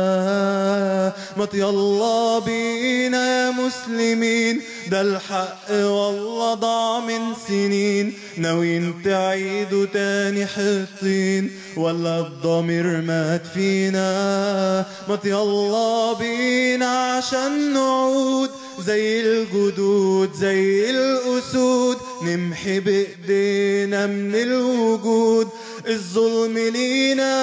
Speaker 7: ما يلا بينا يا مسلمين ده الحق والله ضاع من سنين ناويين تعيدوا تاني حطين ولا الضمير مات فينا ما يلا بينا عشان نعود زي الجدود زي الأسود نمحي بإيدينا من الوجود الظلم لينا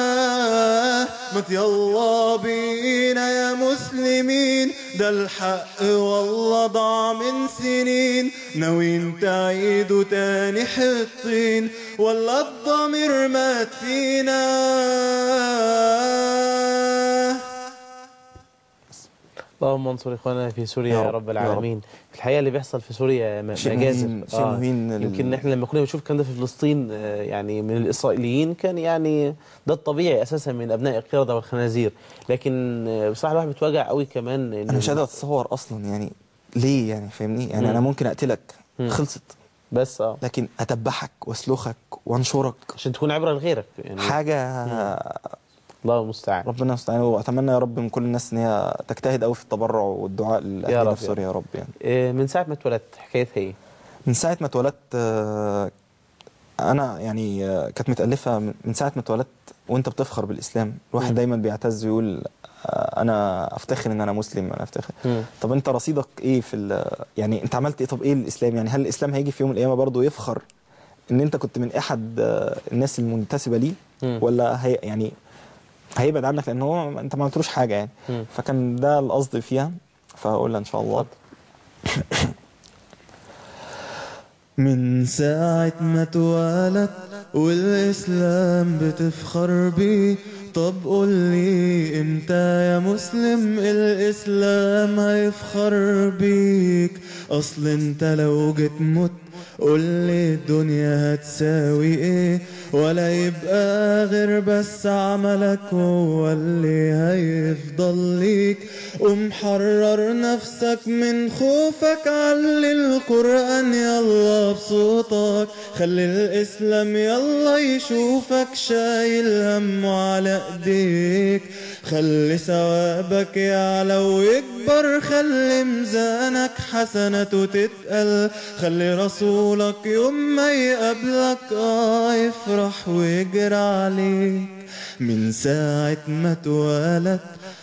Speaker 7: ما يلا بينا يا مسلمين ده الحق والله ضاع من سنين ناويين تعيدوا تاني حطين ولا الضمير مات فينا
Speaker 3: اللهم انصر اخواننا في سوريا
Speaker 5: يا
Speaker 3: يا
Speaker 5: رب،
Speaker 3: رب
Speaker 5: يا
Speaker 3: العالمين الحقيقه اللي بيحصل في سوريا م-
Speaker 5: شيء
Speaker 3: مجازر
Speaker 5: مهين- شيء مهين لل-
Speaker 3: يمكن احنا لما كنا بنشوف الكلام ده في فلسطين آه، يعني من الاسرائيليين كان يعني ده الطبيعي اساسا من ابناء القرده والخنازير لكن آه، بصراحه الواحد بيتوجع قوي كمان إن
Speaker 5: انا مش قادر اتصور اصلا يعني ليه يعني فاهمني يعني انا
Speaker 3: مم.
Speaker 5: ممكن اقتلك
Speaker 3: مم.
Speaker 5: خلصت
Speaker 3: بس اه
Speaker 5: لكن اتبحك واسلخك وانشرك
Speaker 3: عشان تكون عبره لغيرك يعني
Speaker 5: حاجه
Speaker 3: الله المستعان
Speaker 5: ربنا المستعان واتمنى يا رب من كل الناس ان هي تجتهد قوي في التبرع والدعاء
Speaker 3: يا
Speaker 5: لاهلنا
Speaker 3: رب،
Speaker 5: في
Speaker 3: يا
Speaker 5: سوريا يا رب يعني
Speaker 3: آه، من ساعه ما اتولدت حكايتها ايه؟
Speaker 5: من ساعه ما اتولدت آه، انا يعني آه، كانت متالفه من من ساعه ما اتولدت وانت بتفخر بالاسلام الواحد
Speaker 3: مم.
Speaker 5: دايما بيعتز ويقول آه، انا افتخر ان انا مسلم انا افتخر
Speaker 3: مم.
Speaker 5: طب انت رصيدك ايه في ال- يعني انت عملت ايه طب ايه الاسلام يعني هل الاسلام هيجي في يوم من الايام برضه يفخر ان انت كنت من احد آه، الناس المنتسبه ليه
Speaker 3: مم.
Speaker 5: ولا هي يعني هيبعد عنك لان هو انت ما عملتلوش حاجه يعني
Speaker 3: مم.
Speaker 5: فكان ده القصد فيها فهقولها ان شاء الله
Speaker 7: من ساعة ما اتولدت والإسلام بتفخر بيه طب قول لي امتى يا مسلم الإسلام هيفخر بيك أصل انت لو جيت مت قول لي الدنيا هتساوي ايه ولا يبقى غير بس عملك هو اللي هيفضل ليك قوم حرر نفسك من خوفك علي القرآن يلا بصوتك خلي الإسلام يلا يشوفك شايل همه على ايديك خلي ثوابك يعلى ويكبر خلي ميزانك حسنته تتقل خلي رسول وصولك يوم ما يقابلك اه يفرح ويجري عليك من ساعة ما اتولد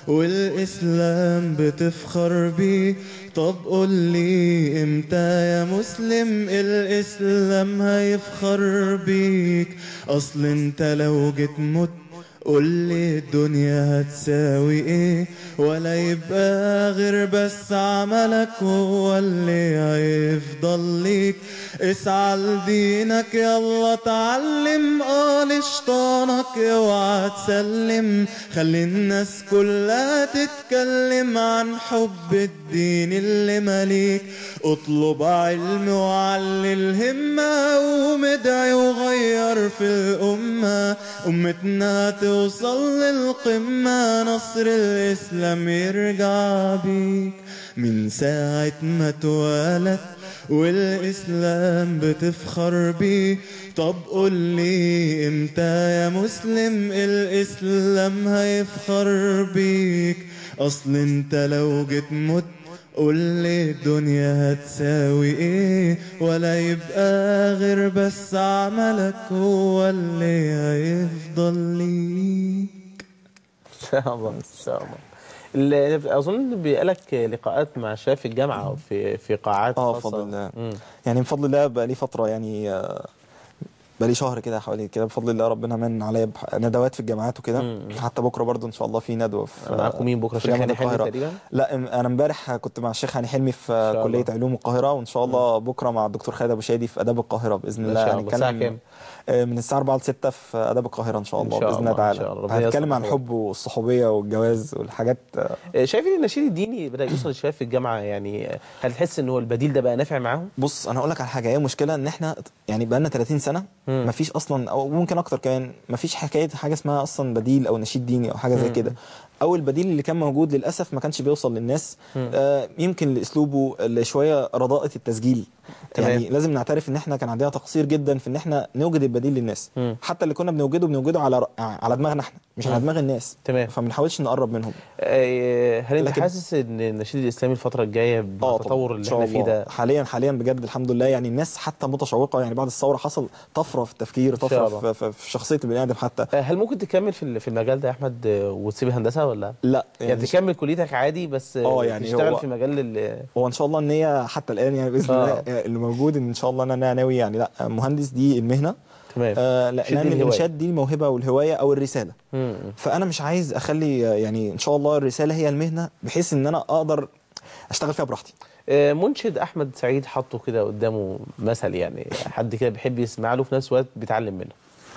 Speaker 7: والإسلام بتفخر بيه طب قول لي امتى يا مسلم الإسلام هيفخر بيك أصل انت لو جيت مت قول لي الدنيا هتساوي ايه ولا يبقى غير بس عملك هو اللي هيفضل ليك اسعى لدينك يلا اتعلم اه لشطانك اوعى تسلم خلي الناس كلها تتكلم عن حب الدين اللي مليك اطلب علم وعلي الهمة ومدعي وغير في الأمة أمتنا توصل للقمة نصر الإسلام يرجع بيك من ساعة ما اتولدت والإسلام بتفخر بيه طب قول لي امتى يا مسلم الإسلام هيفخر بيك أصل انت لو جيت مت قول لي الدنيا هتساوي ايه ولا يبقى غير بس عملك هو اللي هيفضل ليك
Speaker 3: ان شاء الله ان شاء الله ال- اظن بيقالك لقاءات مع شباب في الجامعه او في في قاعات
Speaker 5: اه
Speaker 3: خاصة.
Speaker 5: بفضل الله
Speaker 3: مم.
Speaker 5: يعني بفضل الله بقى لي فتره يعني آه، بقى لي شهر كده حوالي كده بفضل الله ربنا من عليا بح- ندوات في الجامعات وكده
Speaker 3: مم.
Speaker 5: حتى بكره برضو ان شاء الله في ندوه في
Speaker 3: معاكم مين بكره
Speaker 5: في
Speaker 3: شيخ
Speaker 5: جامعة
Speaker 3: هاني حلمي
Speaker 5: القاهرة.
Speaker 3: تقريبا
Speaker 5: لا ام- انا امبارح كنت مع الشيخ هاني حلمي في
Speaker 3: شاء
Speaker 5: كليه
Speaker 3: الله.
Speaker 5: علوم القاهره وان شاء الله بكره مع الدكتور خالد ابو شادي في اداب القاهره باذن
Speaker 3: ما
Speaker 5: الله
Speaker 3: شاء الله. الساعة كام؟
Speaker 5: آه، من الساعه 4 ل 6 في اداب القاهره ان شاء
Speaker 3: إن
Speaker 5: الله
Speaker 3: شاء
Speaker 5: باذن
Speaker 3: الله،
Speaker 5: الله
Speaker 3: إن شاء
Speaker 5: تعالى
Speaker 3: الله. ربنا
Speaker 5: هنتكلم
Speaker 3: ييسر
Speaker 5: عن الحب والصحوبيه والجواز والحاجات آه،
Speaker 3: آه، شايف ان النشيد الديني بدا يوصل للشباب في الجامعه يعني آه، هل تحس ان هو البديل ده بقى نافع معاهم؟
Speaker 5: بص انا هقول لك على حاجه هي مشكله ان احنا يعني بقى لنا 30 سنه
Speaker 3: مم.
Speaker 5: مفيش اصلا او ممكن اكتر كمان مفيش حكايه حاجه اسمها اصلا بديل او نشيد ديني او حاجه زي كده او البديل اللي كان موجود للاسف ما كانش بيوصل للناس آه يمكن لاسلوبه اللي شويه رضاءه التسجيل
Speaker 3: تمام.
Speaker 5: يعني لازم نعترف ان احنا كان عندنا تقصير جدا في ان احنا نوجد البديل للناس
Speaker 3: مم.
Speaker 5: حتى اللي كنا بنوجده بنوجده على على دماغنا احنا مش على دماغ الناس
Speaker 3: تمام.
Speaker 5: فما بنحاولش نقرب منهم
Speaker 3: آه، هل انت
Speaker 5: لكن-
Speaker 3: حاسس ان النشيد الاسلامي الفتره الجايه
Speaker 5: طبعاً،
Speaker 3: بالتطور
Speaker 5: إن
Speaker 3: اللي
Speaker 5: شاء
Speaker 3: احنا فيه
Speaker 5: الله.
Speaker 3: ده
Speaker 5: حاليا حاليا بجد الحمد لله يعني الناس حتى متشوقه يعني بعد الثوره حصل طفره في التفكير
Speaker 3: شاء
Speaker 5: طفره
Speaker 3: الله.
Speaker 5: في, في, في شخصيه البني ادم حتى
Speaker 3: آه، هل ممكن تكمل في ال- في المجال ده يا احمد آه، وتسيب هندسه ولا؟
Speaker 5: لا
Speaker 3: يعني,
Speaker 5: يعني,
Speaker 3: تكمل كليتك عادي بس آه،
Speaker 5: آه، يعني
Speaker 3: تشتغل
Speaker 5: هو-
Speaker 3: في مجال ال-
Speaker 5: هو ان شاء الله النيه حتى الان يعني باذن
Speaker 3: آه.
Speaker 5: الله اللي موجود ان شاء الله ان انا ناوي يعني لا مهندس دي المهنه
Speaker 3: تمام
Speaker 5: آه لا
Speaker 3: شد
Speaker 5: لان
Speaker 3: الهواية.
Speaker 5: الانشاد دي الموهبه والهوايه او الرساله
Speaker 3: مم.
Speaker 5: فانا مش عايز اخلي آه، يعني ان شاء الله الرساله هي المهنه بحيث ان انا اقدر اشتغل فيها براحتي
Speaker 3: آه، منشد احمد سعيد حطه كده قدامه مثل يعني حد كده بيحب يسمع له في نفس الوقت بيتعلم منه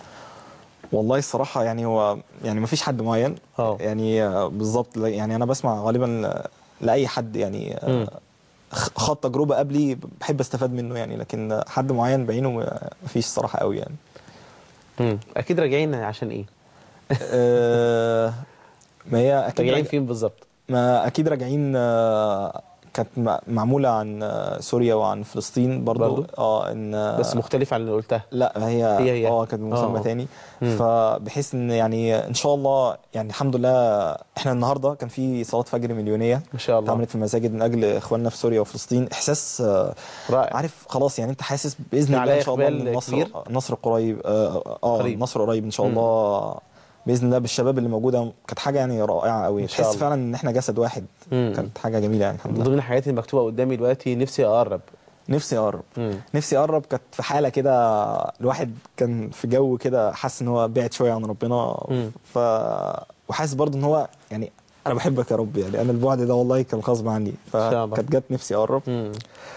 Speaker 5: والله الصراحة يعني هو يعني ما فيش حد معين
Speaker 3: اه.
Speaker 5: يعني آه، بالظبط لا- يعني أنا بسمع غالبا آه، لأي حد يعني آه،
Speaker 3: مم.
Speaker 5: خ- خد تجربة قبلي بحب استفاد منه يعني لكن آه، حد معين بعينه ما فيش الصراحة قوي يعني
Speaker 3: مم. اكيد راجعين عشان ايه؟
Speaker 5: آه، ما هي أكيد
Speaker 3: راجعين
Speaker 5: راجع
Speaker 3: فين بالظبط؟
Speaker 5: ما أكيد راجعين آه، كانت م- معمولة عن آه، سوريا وعن فلسطين برضو,
Speaker 3: برضو؟
Speaker 5: اه ان آه،
Speaker 3: بس مختلف عن اللي قلتها
Speaker 5: لا هي
Speaker 3: هي هي.
Speaker 5: اه كانت مسمى
Speaker 3: آه.
Speaker 5: تاني
Speaker 3: مم.
Speaker 5: فبحيث ان يعني ان شاء الله يعني الحمد لله احنا النهارده كان في صلاه فجر مليونيه
Speaker 3: ما شاء الله
Speaker 5: اتعملت في المساجد من اجل اخواننا في سوريا وفلسطين احساس آه،
Speaker 3: رائع
Speaker 5: عارف خلاص يعني انت حاسس باذن الله
Speaker 3: عليها
Speaker 5: ان شاء الله
Speaker 3: إقبال
Speaker 5: إن النصر
Speaker 3: كبير؟
Speaker 5: النصر قريب اه, آه
Speaker 3: قريب.
Speaker 5: النصر قريب ان شاء
Speaker 3: مم.
Speaker 5: الله باذن الله بالشباب اللي موجوده كانت حاجه يعني رائعه قوي
Speaker 3: إن شاء
Speaker 5: تحس
Speaker 3: الله.
Speaker 5: فعلا ان احنا جسد واحد
Speaker 3: مم.
Speaker 5: كانت حاجه جميله يعني الحمد
Speaker 3: من
Speaker 5: لله
Speaker 3: ضمن الحاجات اللي مكتوبه قدامي دلوقتي نفسي اقرب
Speaker 5: نفسي اقرب
Speaker 3: مم.
Speaker 5: نفسي اقرب كانت في حاله كده الواحد كان في جو كده حاسس ان هو بعد شويه عن ربنا
Speaker 3: مم.
Speaker 5: ف وحاسس برضه ان هو يعني انا بحبك يا رب يعني انا البعد ده والله كان غصب عني
Speaker 3: شاء الله.
Speaker 5: فكانت جت نفسي اقرب
Speaker 3: مم.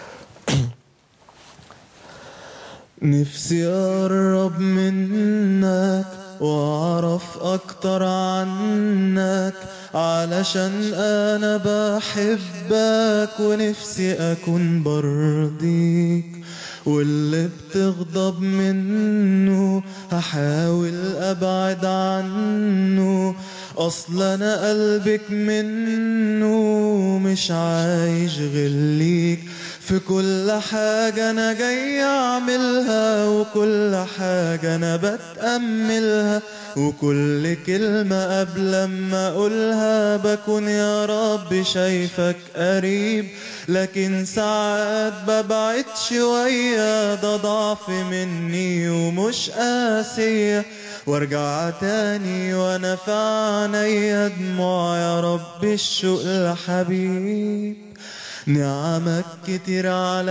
Speaker 7: نفسي أقرب منك وأعرف أكتر عنك علشان أنا بحبك ونفسي أكون برضيك واللي بتغضب منه هحاول أبعد عنه أصل أنا قلبك منه مش عايش غير ليك في كل حاجة أنا جاي أعملها وكل حاجة أنا بتأملها وكل كلمة قبل ما أقولها بكون يا رب شايفك قريب لكن ساعات ببعد شوية ده ضعف مني ومش قاسية وارجع تاني وانا في عينيا دموع يا رب الشوق الحبيب نعمك كتير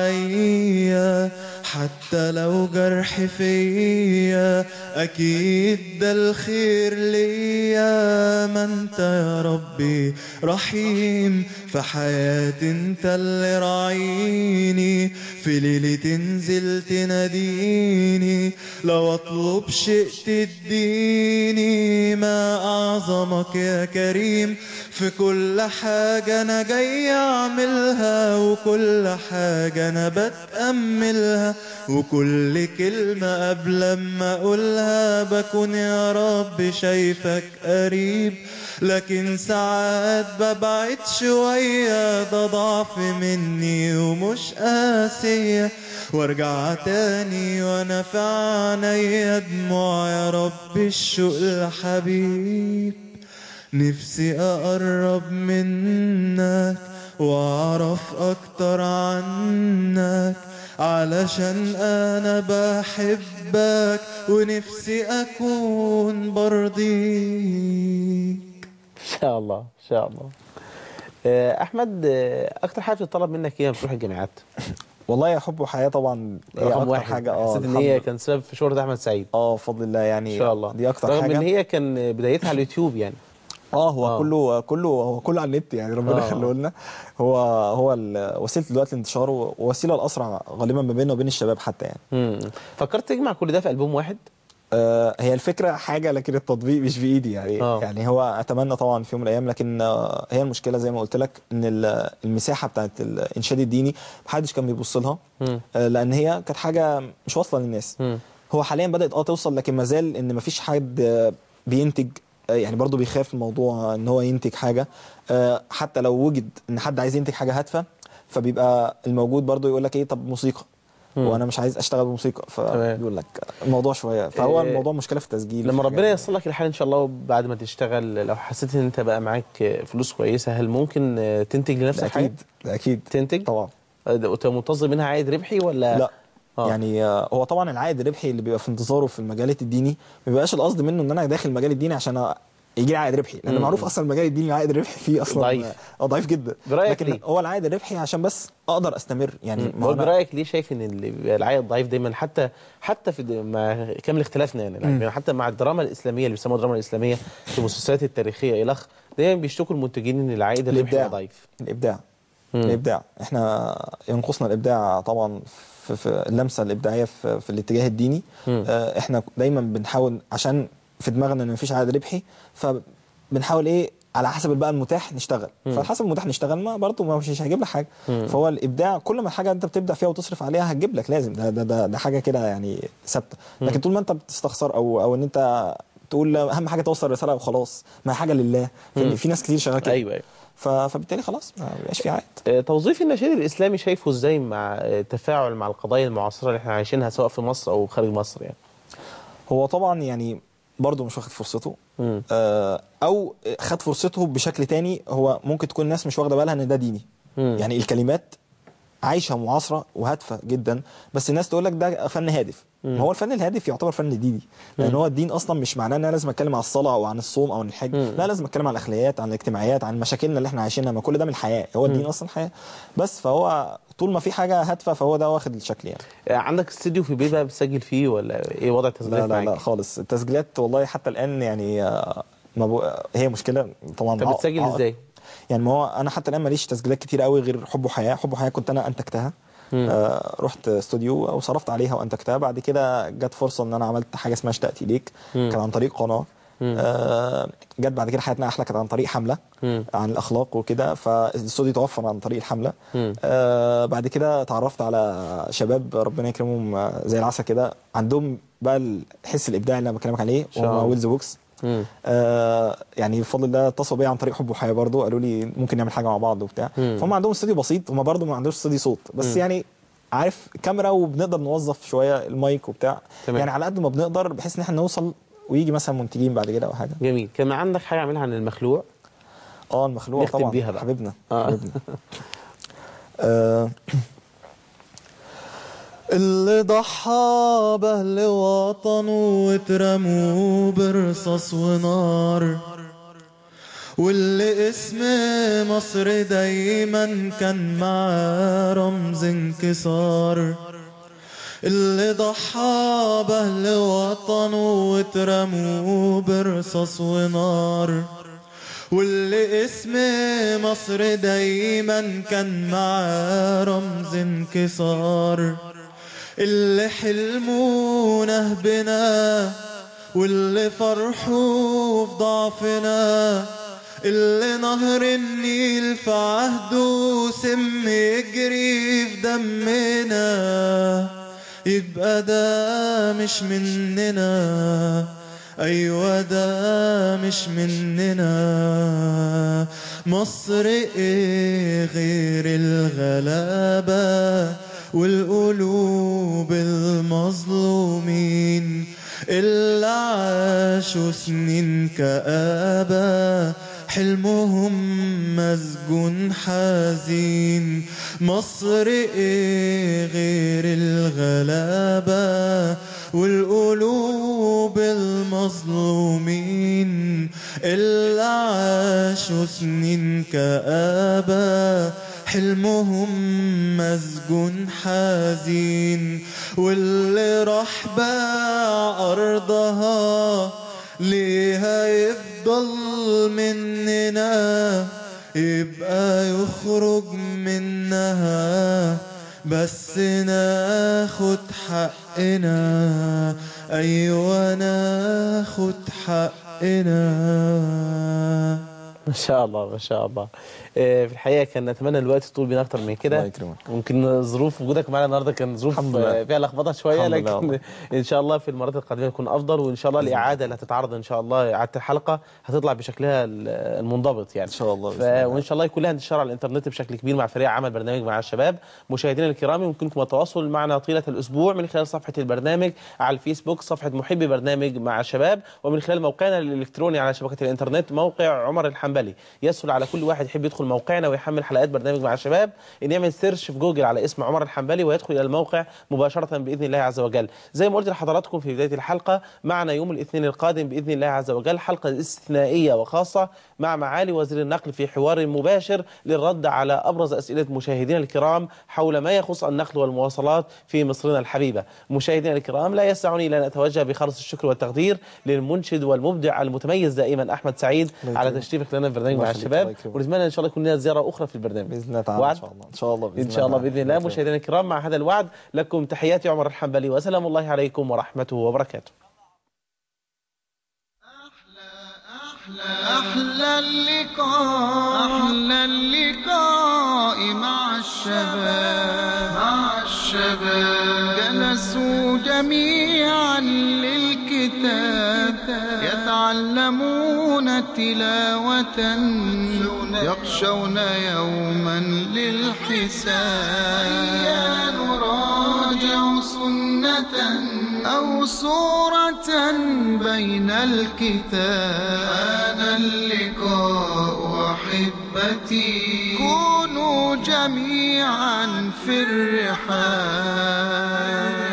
Speaker 7: عليا حتى لو جرح فيا اكيد ده الخير ليا ما انت يا ربي رحيم في حياتي انت اللي راعيني في ليلة تنزل تناديني لو اطلب شيء تديني ما اعظمك يا كريم في كل حاجة انا جاي اعملها وكل حاجة انا بتأملها وكل كلمة قبل ما اقولها بكون يا رب شايفك قريب لكن ساعات ببعد شوية ده ضعف مني ومش قاسية وارجع تاني وانا في عينيا دموع يا رب الشوق الحبيب نفسي اقرب منك واعرف اكتر عنك علشان انا بحبك ونفسي اكون برضيك
Speaker 3: ان شاء الله ان شاء الله آه، احمد آه، اكتر حاجه بتطلب منك ايه لما بتروح الجامعات
Speaker 5: والله يا حب وحياه طبعا هي
Speaker 3: رقم
Speaker 5: اكتر
Speaker 3: واحد
Speaker 5: حاجه اه
Speaker 3: حسيت ان
Speaker 5: الحمد
Speaker 3: هي
Speaker 5: لله.
Speaker 3: كان سبب في شهره احمد سعيد
Speaker 5: اه بفضل الله يعني
Speaker 3: ان شاء الله
Speaker 5: دي اكتر
Speaker 3: رغم
Speaker 5: حاجه
Speaker 3: ان هي كان بدايتها على اليوتيوب يعني
Speaker 5: اه هو
Speaker 3: آه.
Speaker 5: آه. كله كله هو كله على النت يعني ربنا
Speaker 3: آه.
Speaker 5: يخليه لنا هو هو ال- وسيله دلوقتي الانتشار ووسيله الاسرع غالبا ما بيننا وبين الشباب حتى يعني
Speaker 3: مم. فكرت تجمع كل ده في البوم واحد
Speaker 5: آه هي الفكره حاجه لكن التطبيق مش بايدي يعني
Speaker 3: آه.
Speaker 5: آه. يعني هو اتمنى طبعا في يوم من الايام لكن آه هي المشكله زي ما قلت لك ان ال- المساحه بتاعت الانشاد الديني محدش كان بيبص لها
Speaker 3: مم.
Speaker 5: آه لان هي كانت حاجه مش واصله للناس
Speaker 3: مم.
Speaker 5: هو حاليا بدات اه توصل لكن ما زال ان مفيش حد آه، بينتج آه، يعني برضه بيخاف الموضوع ان هو ينتج حاجه آه، حتى لو وجد ان حد عايز ينتج حاجه هادفه فبيبقى الموجود برضه يقول لك ايه طب موسيقى
Speaker 3: مم.
Speaker 5: وانا مش عايز اشتغل بموسيقى
Speaker 3: تمام.
Speaker 5: فيقول لك الموضوع شويه فهو
Speaker 3: إيه،
Speaker 5: الموضوع مشكله في التسجيل
Speaker 3: لما
Speaker 5: في
Speaker 3: ربنا
Speaker 5: حاجات.
Speaker 3: ييسر لك الحال ان شاء الله بعد ما تشتغل لو حسيت ان انت بقى معاك فلوس كويسه هل ممكن آه، تنتج
Speaker 5: ده
Speaker 3: لنفسك حاجه
Speaker 5: اكيد ده اكيد
Speaker 3: تنتج
Speaker 5: طبعا
Speaker 3: وانت منتظر منها عائد ربحي ولا
Speaker 5: لا
Speaker 3: آه.
Speaker 5: يعني آه، هو طبعا العائد الربحي اللي بيبقى في انتظاره في المجالات الديني ما بيبقاش القصد منه ان انا داخل المجال الديني عشان أ- يجي لي عائد ربحي لان
Speaker 3: مم.
Speaker 5: معروف اصلا المجال الديني العائد الربحي فيه اصلا
Speaker 3: ضعيف.
Speaker 5: اه ضعيف جدا
Speaker 3: برأيك
Speaker 5: لكن
Speaker 3: ليه؟
Speaker 5: هو العائد الربحي عشان بس اقدر استمر يعني ما
Speaker 3: بقول
Speaker 5: أنا-
Speaker 3: برايك ليه شايف ان اللي بيبقى العائد ضعيف دايما حتى حتى في د- مع كامل اختلافنا يعني يعني حتى مع الدراما الاسلاميه اللي بيسموها الدراما الاسلاميه في المسلسلات التاريخيه الخ دايما بيشتكوا المنتجين ان العائد الربحي
Speaker 5: الابداع
Speaker 3: بقى ضعيف
Speaker 5: الابداع
Speaker 3: مم.
Speaker 5: الابداع احنا ينقصنا الابداع طبعا في, في اللمسه الابداعيه في, في الاتجاه الديني
Speaker 3: مم.
Speaker 5: آه، احنا دايما بنحاول عشان في دماغنا ان مفيش عائد ربحي فبنحاول ايه على حسب بقى المتاح نشتغل فعلى حسب المتاح نشتغل ما برضه ما مش مش هيجيب لك حاجه فهو الابداع كل ما الحاجه انت بتبدا فيها وتصرف عليها هتجيب لك لازم ده ده ده, ده حاجه كده يعني ثابته لكن طول ما انت بتستخسر او او ان انت تقول لا، اهم حاجه توصل رساله وخلاص ما هي حاجه لله في, في ناس كتير شغاله كده
Speaker 3: ايوه ايوه
Speaker 5: ف- فبالتالي خلاص ما بيبقاش في عائد
Speaker 3: آه، توظيف النشيد الاسلامي شايفه ازاي مع آه، التفاعل مع القضايا المعاصره اللي احنا عايشينها سواء في مصر او خارج مصر يعني
Speaker 5: هو طبعا يعني برضه مش واخد فرصته
Speaker 3: مم.
Speaker 5: آه، او خد فرصته بشكل تاني هو ممكن تكون الناس مش واخده بالها ان ده ديني
Speaker 3: مم.
Speaker 5: يعني الكلمات عايشه معاصره وهادفه جدا بس الناس تقول لك ده فن هادف ما هو الفن الهادف يعتبر فن ديني لان هو الدين اصلا مش معناه ان انا لازم اتكلم عن الصلاه او عن الصوم او عن الحج لا لازم اتكلم عن الاخلاقيات عن الاجتماعيات عن مشاكلنا اللي احنا عايشينها ما كل ده من الحياه هو الدين اصلا حياه بس فهو طول ما في حاجه هادفه فهو ده واخد الشكل يعني
Speaker 3: آه، عندك استوديو في البيت بقى بتسجل فيه ولا ايه وضع
Speaker 5: لا
Speaker 3: التسجيلات
Speaker 5: لا لا
Speaker 3: معاك؟
Speaker 5: خالص التسجيلات والله حتى الان يعني آه، ما بو... هي مشكله طبعا
Speaker 3: طب
Speaker 5: عائق-
Speaker 3: بتسجل
Speaker 5: عائق.
Speaker 3: ازاي؟
Speaker 5: يعني ما هو انا حتى الان ماليش تسجيلات كتير قوي غير حب وحياه حب وحياه كنت انا انتجتها آه رحت استوديو وصرفت عليها وانتجتها بعد كده جت فرصه ان انا عملت حاجه اسمها اشتقت اليك كان عن طريق قناه آه جت بعد كده حياتنا احلى كانت عن طريق حمله
Speaker 3: مم.
Speaker 5: عن الاخلاق وكده فالاستوديو توفر عن طريق الحمله
Speaker 3: مم.
Speaker 5: آه بعد كده اتعرفت على شباب ربنا يكرمهم آه، زي العسل كده عندهم بقى الحس الابداعي اللي انا بكلمك عليه
Speaker 3: شاء الله.
Speaker 5: وهم ويلز بوكس
Speaker 3: مم.
Speaker 5: آه يعني بفضل الله اتصلوا بيا عن طريق حب وحياه برضو قالوا لي ممكن نعمل حاجه مع بعض وبتاع
Speaker 3: مم.
Speaker 5: فهم عندهم استوديو بسيط هم برضو ما عندوش استوديو صوت بس يعني عارف كاميرا وبنقدر نوظف شويه المايك وبتاع
Speaker 3: تمام.
Speaker 5: يعني على قد ما بنقدر بحيث ان احنا نوصل ويجي مثلا منتجين بعد كده او حاجه
Speaker 3: جميل كان عندك حاجه اعملها عن المخلوع
Speaker 5: اه المخلوع
Speaker 3: نختم
Speaker 5: طبعا
Speaker 3: بيها بقى.
Speaker 5: حبيبنا
Speaker 3: آه.
Speaker 5: حبيبنا آه
Speaker 7: اللي ضحى بأهل وطنه واترموا برصاص ونار واللي اسم مصر دايما كان معاه رمز انكسار اللي ضحى بأهل وطنه واترموا برصاص ونار واللي اسم مصر دايما كان معاه رمز انكسار اللي حلمه نهبنا واللي فرحوا في ضعفنا اللي نهر النيل في عهده سم يجري في دمنا يبقى ده مش مننا أيوة ده مش مننا مصر إيه غير الغلابة والقلوب المظلومين اللي عاشوا سنين كآبة حلمهم مسجون حزين مصر ايه غير الغلابة والقلوب المظلومين اللي عاشوا سنين كآبة حلمهم مسجون حزين واللي راح باع أرضها ليها يفضل مننا يبقى يخرج منها بس ناخد حقنا أيوة ناخد حقنا
Speaker 3: ما شاء الله ما شاء الله آه، في الحقيقه كان نتمنى الوقت يطول بينا اكتر من كده
Speaker 5: الله يكرمك.
Speaker 3: ممكن ظروف وجودك معانا النهارده كان ظروف
Speaker 5: الحمد لله.
Speaker 3: آه، فيها لخبطه شويه
Speaker 5: الحمد لله
Speaker 3: لكن
Speaker 5: والله.
Speaker 3: ان شاء الله في المرات القادمه يكون افضل وان شاء الله الاعاده اللي هتتعرض ان شاء الله اعاده الحلقه هتطلع بشكلها ال- المنضبط يعني
Speaker 5: ان شاء الله
Speaker 3: ف...
Speaker 5: بإذن الله.
Speaker 3: وان شاء الله يكون لها انتشار على الانترنت بشكل كبير مع فريق عمل برنامج مع الشباب مشاهدينا الكرام يمكنكم التواصل معنا طيله الاسبوع من خلال صفحه البرنامج على الفيسبوك صفحه محبي برنامج مع الشباب ومن خلال موقعنا الالكتروني على شبكه الانترنت موقع عمر الحنبلي يسهل على كل واحد يحب يدخل موقعنا ويحمل حلقات برنامج مع الشباب ان يعمل سيرش في جوجل على اسم عمر الحنبلي ويدخل الى الموقع مباشره باذن الله عز وجل زي ما قلت لحضراتكم في بدايه الحلقه معنا يوم الاثنين القادم باذن الله عز وجل حلقه استثنائيه وخاصه مع معالي وزير النقل في حوار مباشر للرد على ابرز اسئله مشاهدينا الكرام حول ما يخص النقل والمواصلات في مصرنا الحبيبه مشاهدينا الكرام لا يسعني الا ان اتوجه بخالص الشكر والتقدير للمنشد والمبدع المتميز دائما احمد سعيد
Speaker 5: الله
Speaker 3: على
Speaker 5: يكرمك.
Speaker 3: تشريفك لنا في برنامج
Speaker 5: الله
Speaker 3: مع
Speaker 5: يخليك،
Speaker 3: الشباب
Speaker 5: الله يكرمك.
Speaker 3: ونتمنى ان شاء الله يكون لنا زياره اخرى في البرنامج
Speaker 5: باذن الله تعالى
Speaker 3: وعد؟
Speaker 5: ان شاء الله ان شاء الله باذن
Speaker 3: ان شاء الله
Speaker 5: تعالى.
Speaker 3: باذن الله مشاهدينا الكرام مع هذا الوعد لكم تحياتي عمر الحنبلي وسلام الله عليكم ورحمته وبركاته
Speaker 2: أحلى اللقاء أحلى اللقاء مع الشباب مع الشباب جلسوا جميعا للكتاب يتعلمون تلاوة يخشون يوما للحساب هيا نراجع سنة أو صورة بين الكتاب حان اللقاء أحبتي كونوا جميعا في الرحاب